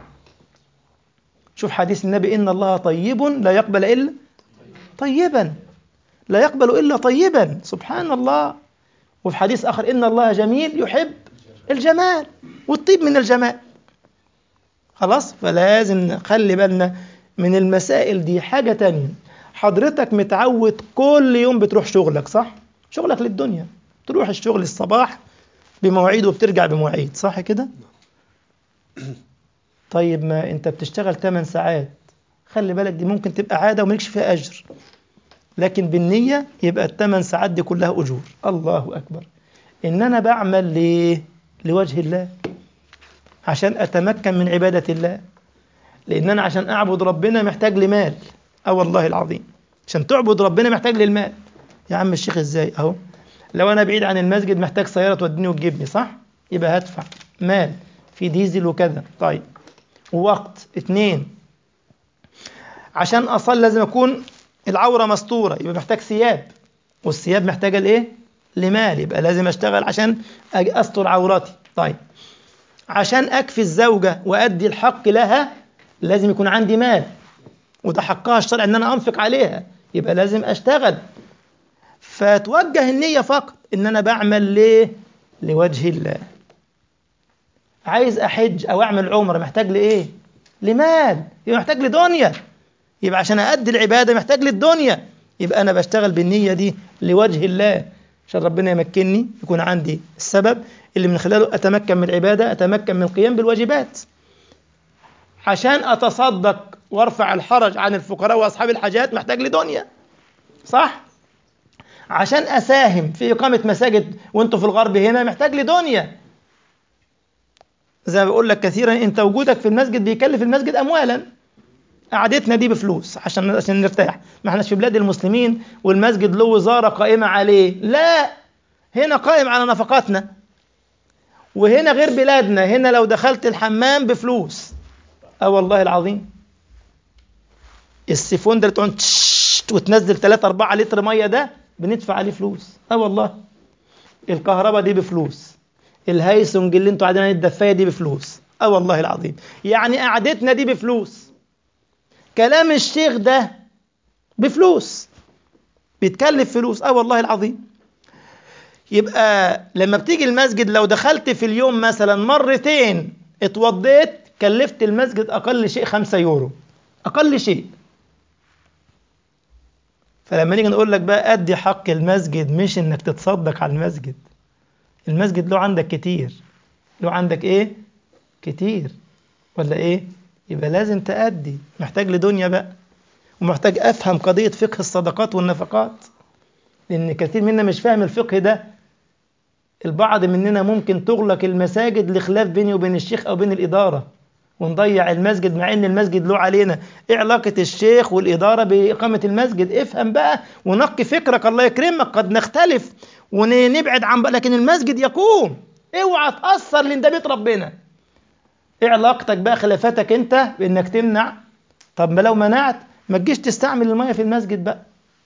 Speaker 1: شوف حديث النبي ان الله طيب لا يقبل الا طيبا لا يقبل الا طيبا سبحان الله وفي حديث اخر ان الله جميل يحب الجمال والطيب من الجمال خلاص فلازم نخلي بالنا من المسائل دي حاجة تانية حضرتك متعود كل يوم بتروح شغلك صح؟ شغلك للدنيا تروح الشغل الصباح بمواعيد وبترجع بمواعيد صح كده؟ طيب ما انت بتشتغل 8 ساعات خلي بالك دي ممكن تبقى عادة وملكش فيها أجر لكن بالنية يبقى الثمان ساعات دي كلها أجور الله أكبر إن أنا بعمل ليه؟ لوجه الله عشان أتمكن من عبادة الله لأن أنا عشان أعبد ربنا محتاج لمال أه والله العظيم عشان تعبد ربنا محتاج للمال يا عم الشيخ إزاي أهو لو أنا بعيد عن المسجد محتاج سيارة توديني وتجيبني صح؟ يبقى هدفع مال في ديزل وكذا طيب ووقت اتنين عشان أصل لازم أكون العورة مستورة يبقى محتاج ثياب والثياب محتاجة لإيه؟ لمال يبقى لازم أشتغل عشان أستر عورتي طيب عشان أكفي الزوجة وأدي الحق لها لازم يكون عندي مال وده حقها الشرع إن أنا أنفق عليها يبقى لازم أشتغل فتوجه النية فقط إن أنا بعمل ليه؟ لوجه الله عايز أحج أو أعمل عمرة محتاج لإيه؟ لمال يبقى محتاج لدنيا يبقى عشان أأدي العبادة محتاج للدنيا يبقى أنا بشتغل بالنية دي لوجه الله عشان ربنا يمكنني يكون عندي السبب اللي من خلاله أتمكن من العبادة أتمكن من القيام بالواجبات عشان أتصدق وارفع الحرج عن الفقراء وأصحاب الحاجات محتاج لدنيا صح؟ عشان أساهم في إقامة مساجد وأنتوا في الغرب هنا محتاج لدنيا زي ما بقول لك كثيرا أنت وجودك في المسجد بيكلف المسجد أموالا قعدتنا دي بفلوس عشان عشان نرتاح ما احناش في بلاد المسلمين والمسجد له وزاره قائمه عليه لا هنا قائم على نفقاتنا وهنا غير بلادنا هنا لو دخلت الحمام بفلوس اه والله العظيم السيفون ده اللي تقعد وتنزل 3 4 لتر ميه ده بندفع عليه فلوس اه والله الكهرباء دي بفلوس الهيسونج اللي انتوا قاعدين عليه الدفايه دي بفلوس اه والله العظيم يعني قعدتنا دي بفلوس كلام الشيخ ده بفلوس بيتكلف فلوس اه والله العظيم يبقى لما بتيجي المسجد لو دخلت في اليوم مثلا مرتين اتوضيت كلفت المسجد اقل شيء خمسة يورو اقل شيء فلما نيجي نقول لك بقى ادي حق المسجد مش انك تتصدق على المسجد المسجد له عندك كتير له عندك ايه كتير ولا ايه يبقى لازم تأدي محتاج لدنيا بقى ومحتاج أفهم قضية فقه الصدقات والنفقات لأن كثير منا مش فاهم الفقه ده البعض مننا ممكن تغلق المساجد لخلاف بيني وبين الشيخ أو بين الإدارة ونضيع المسجد مع إن المسجد له علينا إيه علاقة الشيخ والإدارة بإقامة المسجد افهم بقى ونقي فكرك الله يكرمك قد نختلف ونبعد عن بقى لكن المسجد يقوم اوعى تأثر لأن ده بيت ربنا ايه علاقتك بقى خلافتك انت بانك تمنع طب ما لو منعت ما تجيش تستعمل الميه في المسجد بقى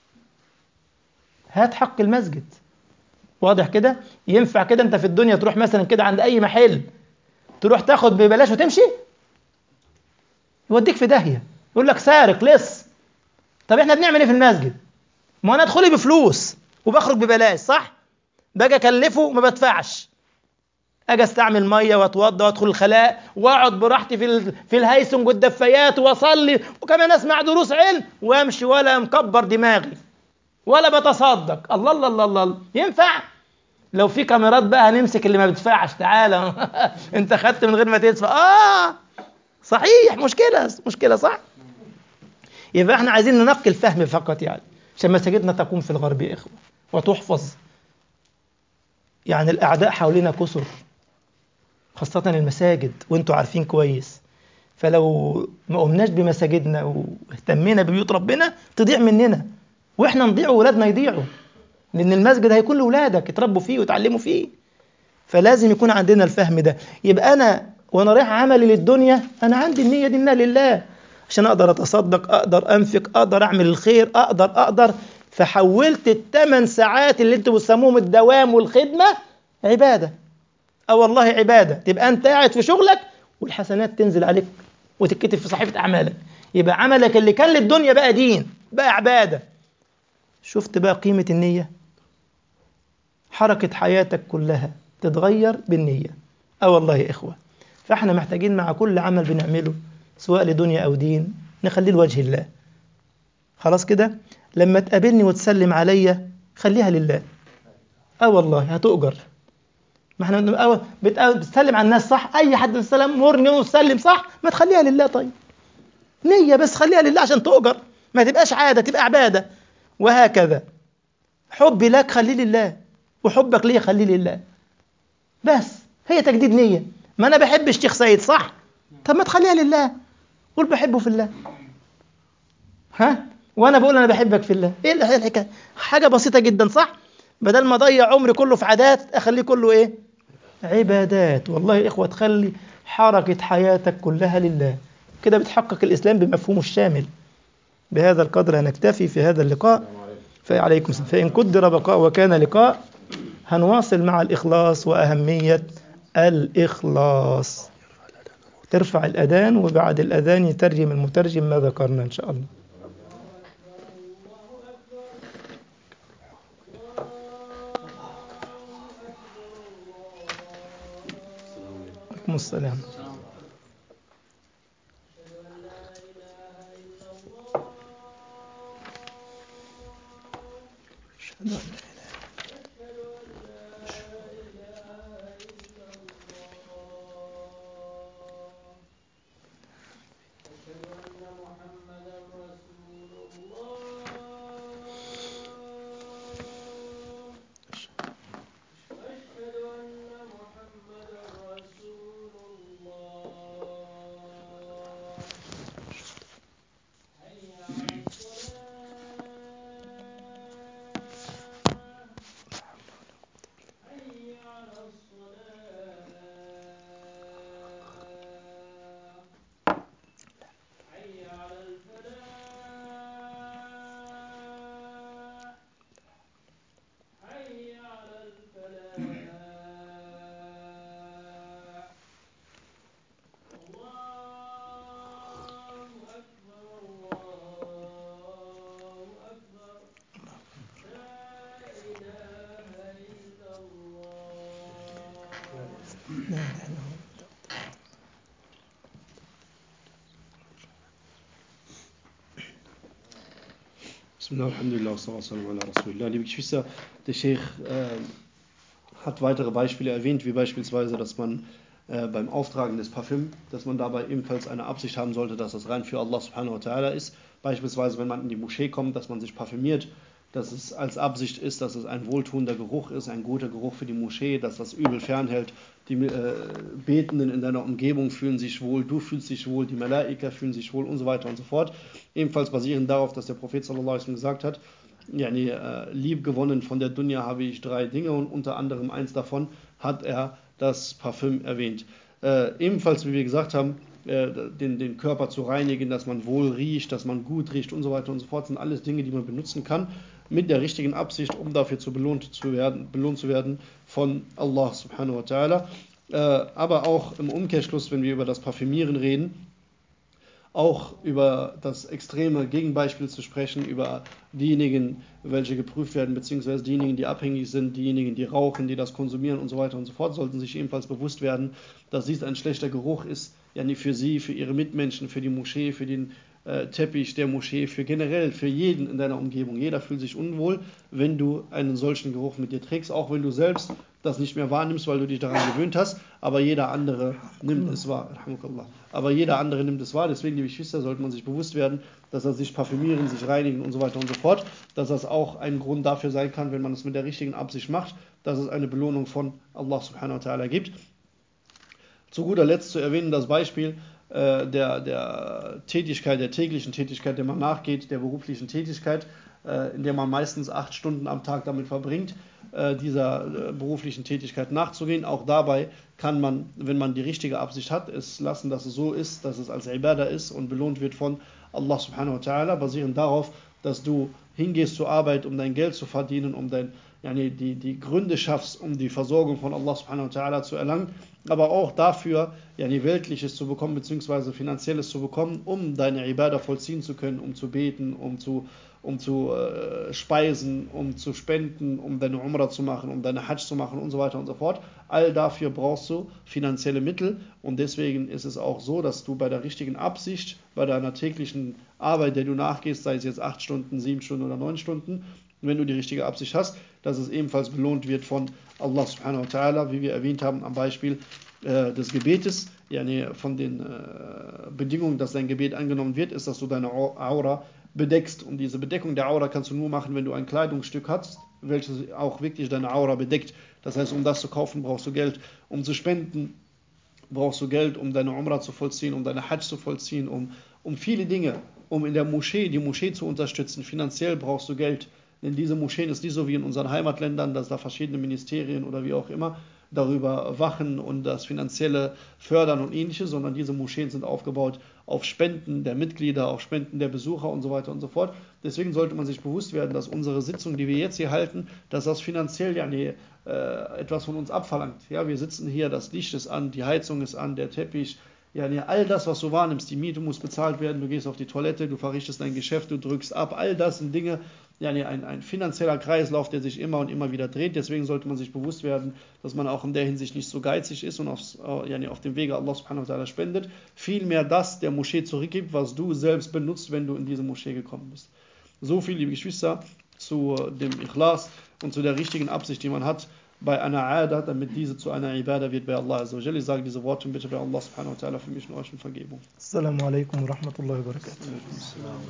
Speaker 1: هات حق المسجد واضح كده ينفع كده انت في الدنيا تروح مثلا كده عند اي محل تروح تاخد ببلاش وتمشي يوديك في داهيه يقول لك سارق لص طب احنا بنعمل ايه في المسجد ما انا ادخلي بفلوس وبخرج ببلاش صح باجي اكلفه وما بدفعش اجي استعمل ميه واتوضى وادخل الخلاء واقعد براحتي في ال... في الهيسنج والدفايات واصلي وكمان اسمع دروس علم وامشي ولا مكبر دماغي ولا بتصدق الله الله الله الله ينفع لو في كاميرات بقى هنمسك اللي ما بيدفعش تعالى انت خدت من غير ما تدفع اه صحيح مشكله مشكله صح يبقى احنا عايزين ننقي الفهم فقط يعني عشان مساجدنا تقوم في الغرب يا اخوه وتحفظ يعني الاعداء حوالينا كثر خاصة المساجد وانتوا عارفين كويس فلو ما قمناش بمساجدنا واهتمينا ببيوت ربنا تضيع مننا واحنا نضيع واولادنا يضيعوا لان المسجد هيكون لاولادك يتربوا فيه ويتعلموا فيه فلازم يكون عندنا الفهم ده يبقى انا وانا رايح عملي للدنيا انا عندي النيه دي انها لله عشان اقدر اتصدق اقدر انفق اقدر اعمل الخير اقدر اقدر فحولت الثمان ساعات اللي انتوا بتسموهم الدوام والخدمه عباده اه والله عباده تبقى انت قاعد في شغلك والحسنات تنزل عليك وتتكتب في صحيفه اعمالك يبقى عملك اللي كان للدنيا بقى دين بقى عباده شفت بقى قيمه النيه حركه حياتك كلها تتغير بالنيه اه والله يا اخوه فاحنا محتاجين مع كل عمل بنعمله سواء لدنيا او دين نخليه لوجه الله خلاص كده لما تقابلني وتسلم عليا خليها لله اه والله هتؤجر ما احنا بتسلم على الناس صح اي حد بالسلام مرني وسلم صح ما تخليها لله طيب نية بس خليها لله عشان تؤجر ما تبقاش عادة تبقى عبادة وهكذا حبي لك خليه لله وحبك ليه خليه لله بس هي تجديد نية ما أنا بحب الشيخ سيد صح طب ما تخليها لله قول بحبه في الله ها وانا بقول انا بحبك في الله ايه الحكايه حاجه بسيطه جدا صح بدل ما اضيع عمري كله في عادات اخليه كله ايه عبادات والله يا اخوه تخلي حركه حياتك كلها لله كده بتحقق الاسلام بمفهومه الشامل بهذا القدر نكتفي في هذا اللقاء فعليكم السلام فان قدر بقاء وكان لقاء هنواصل مع الاخلاص واهميه الاخلاص ارفع الاذان وبعد الاذان يترجم المترجم ما ذكرنا ان شاء الله عليكم السلام أشهد أن لا إله لا إله إلا هو
Speaker 2: Bismillah, Alhamdulillah, wassalam ala Rasulillah. Liebe Geschwister, der Sheikh äh, hat weitere Beispiele erwähnt, wie beispielsweise, dass man äh, beim Auftragen des Parfüm, dass man dabei ebenfalls eine Absicht haben sollte, dass das rein für Allah subhanahu wa ta'ala ist. Beispielsweise, wenn man in die Moschee kommt, dass man sich parfümiert, dass es als Absicht ist, dass es ein wohltuender Geruch ist, ein guter Geruch für die Moschee, dass das Übel fernhält. Die äh, Betenden in deiner Umgebung fühlen sich wohl, du fühlst dich wohl, die Malaika fühlen sich wohl und so weiter und so fort. Ebenfalls basierend darauf, dass der Prophet sallallahu alaihi wasallam gesagt hat, ja, nee, äh, lieb gewonnen von der Dunya habe ich drei Dinge und unter anderem eins davon hat er das Parfüm erwähnt. Äh, ebenfalls, wie wir gesagt haben, äh, den, den Körper zu reinigen, dass man wohl riecht, dass man gut riecht und so weiter und so fort, sind alles Dinge, die man benutzen kann mit der richtigen Absicht, um dafür zu belohnt zu werden, belohnt zu werden von Allah subhanahu wa ta'ala. Äh, aber auch im Umkehrschluss, wenn wir über das Parfümieren reden, auch über das extreme Gegenbeispiel zu sprechen, über diejenigen, welche geprüft werden, beziehungsweise diejenigen, die abhängig sind, diejenigen, die rauchen, die das konsumieren und so weiter und so fort, sollten sich ebenfalls bewusst werden, dass dies ein schlechter Geruch ist, ja nicht für sie, für ihre Mitmenschen, für die Moschee, für den äh, Teppich der Moschee, für generell, für jeden in deiner Umgebung. Jeder fühlt sich unwohl, wenn du einen solchen Geruch mit dir trägst, auch wenn du selbst das nicht mehr wahrnimmst, weil du dich daran gewöhnt hast, aber jeder andere nimmt es wahr. Aber jeder andere nimmt es wahr, deswegen, liebe Geschwister, sollte man sich bewusst werden, dass er sich parfümieren, sich reinigen und so weiter und so fort, dass das auch ein Grund dafür sein kann, wenn man es mit der richtigen Absicht macht, dass es eine Belohnung von Allah subhanahu wa ta'ala gibt. Zu guter Letzt zu erwähnen das Beispiel äh, der, der Tätigkeit, der täglichen Tätigkeit, der man nachgeht, der beruflichen Tätigkeit, äh, in der man meistens acht Stunden am Tag damit verbringt, äh, dieser äh, beruflichen Tätigkeit nachzugehen. Auch dabei kann man, wenn man die richtige Absicht hat, es lassen, dass es so ist, dass es als Ibadah ist und belohnt wird von Allah subhanahu wa ta'ala, basierend darauf, dass du hingehst zur Arbeit, um dein Geld zu verdienen, um dein, yani die, die Gründe schaffst, um die Versorgung von Allah subhanahu wa ta'ala zu erlangen, aber auch dafür, yani Weltliches zu bekommen, beziehungsweise Finanzielles zu bekommen, um deine Ibadah vollziehen zu können, um zu beten, um zu, um zu äh, speisen, um zu spenden, um deine Umrah zu machen, um deine Hajj zu machen und so weiter und so fort. All dafür brauchst du finanzielle Mittel und deswegen ist es auch so, dass du bei der richtigen Absicht, bei deiner täglichen Arbeit, der du nachgehst, sei es jetzt acht Stunden, sieben Stunden oder neun Stunden, wenn du die richtige Absicht hast, dass es ebenfalls belohnt wird von Allah subhanahu wa ta'ala, wie wir erwähnt haben am Beispiel äh, des Gebetes, yani von den äh, Bedingungen, dass dein Gebet angenommen wird, ist, dass du deine Au- Aura bedeckst. Und diese Bedeckung der Aura kannst du nur machen, wenn du ein Kleidungsstück hast, welches auch wirklich deine Aura bedeckt. Das heißt, um das zu kaufen, brauchst du Geld. Um zu spenden, brauchst du Geld, um deine Umrah zu vollziehen, um deine Hajj zu vollziehen, um, um viele Dinge, um in der Moschee, die Moschee zu unterstützen. Finanziell brauchst du Geld. Denn diese Moscheen ist nicht so wie in unseren Heimatländern, dass da verschiedene Ministerien oder wie auch immer darüber wachen und das finanzielle fördern und ähnliches, sondern diese Moscheen sind aufgebaut auf Spenden der Mitglieder, auf Spenden der Besucher und so weiter und so fort. Deswegen sollte man sich bewusst werden, dass unsere Sitzung, die wir jetzt hier halten, dass das finanziell ja nee, äh, etwas von uns abverlangt. Ja, wir sitzen hier, das Licht ist an, die Heizung ist an, der Teppich, ja, nee, all das, was du wahrnimmst, die Miete muss bezahlt werden, du gehst auf die Toilette, du verrichtest dein Geschäft, du drückst ab, all das sind Dinge, ja, nee, ein, ein finanzieller Kreislauf, der sich immer und immer wieder dreht. Deswegen sollte man sich bewusst werden, dass man auch in der Hinsicht nicht so geizig ist und aufs, äh, ja, nee, auf dem Wege Allah subhanahu wa ta'ala spendet. Vielmehr das der Moschee zurückgibt, was du selbst benutzt, wenn du in diese Moschee gekommen bist. So viel, liebe Geschwister, zu äh, dem Ikhlas und zu der richtigen Absicht, die man hat bei einer Aada, damit diese zu einer Ibadah wird bei Allah. Also ich sage diese Worte und bitte bei Allah subhanahu wa ta'ala für mich und euch um Vergebung.
Speaker 1: Assalamu alaikum wa rahmatullahi wa barakatuh.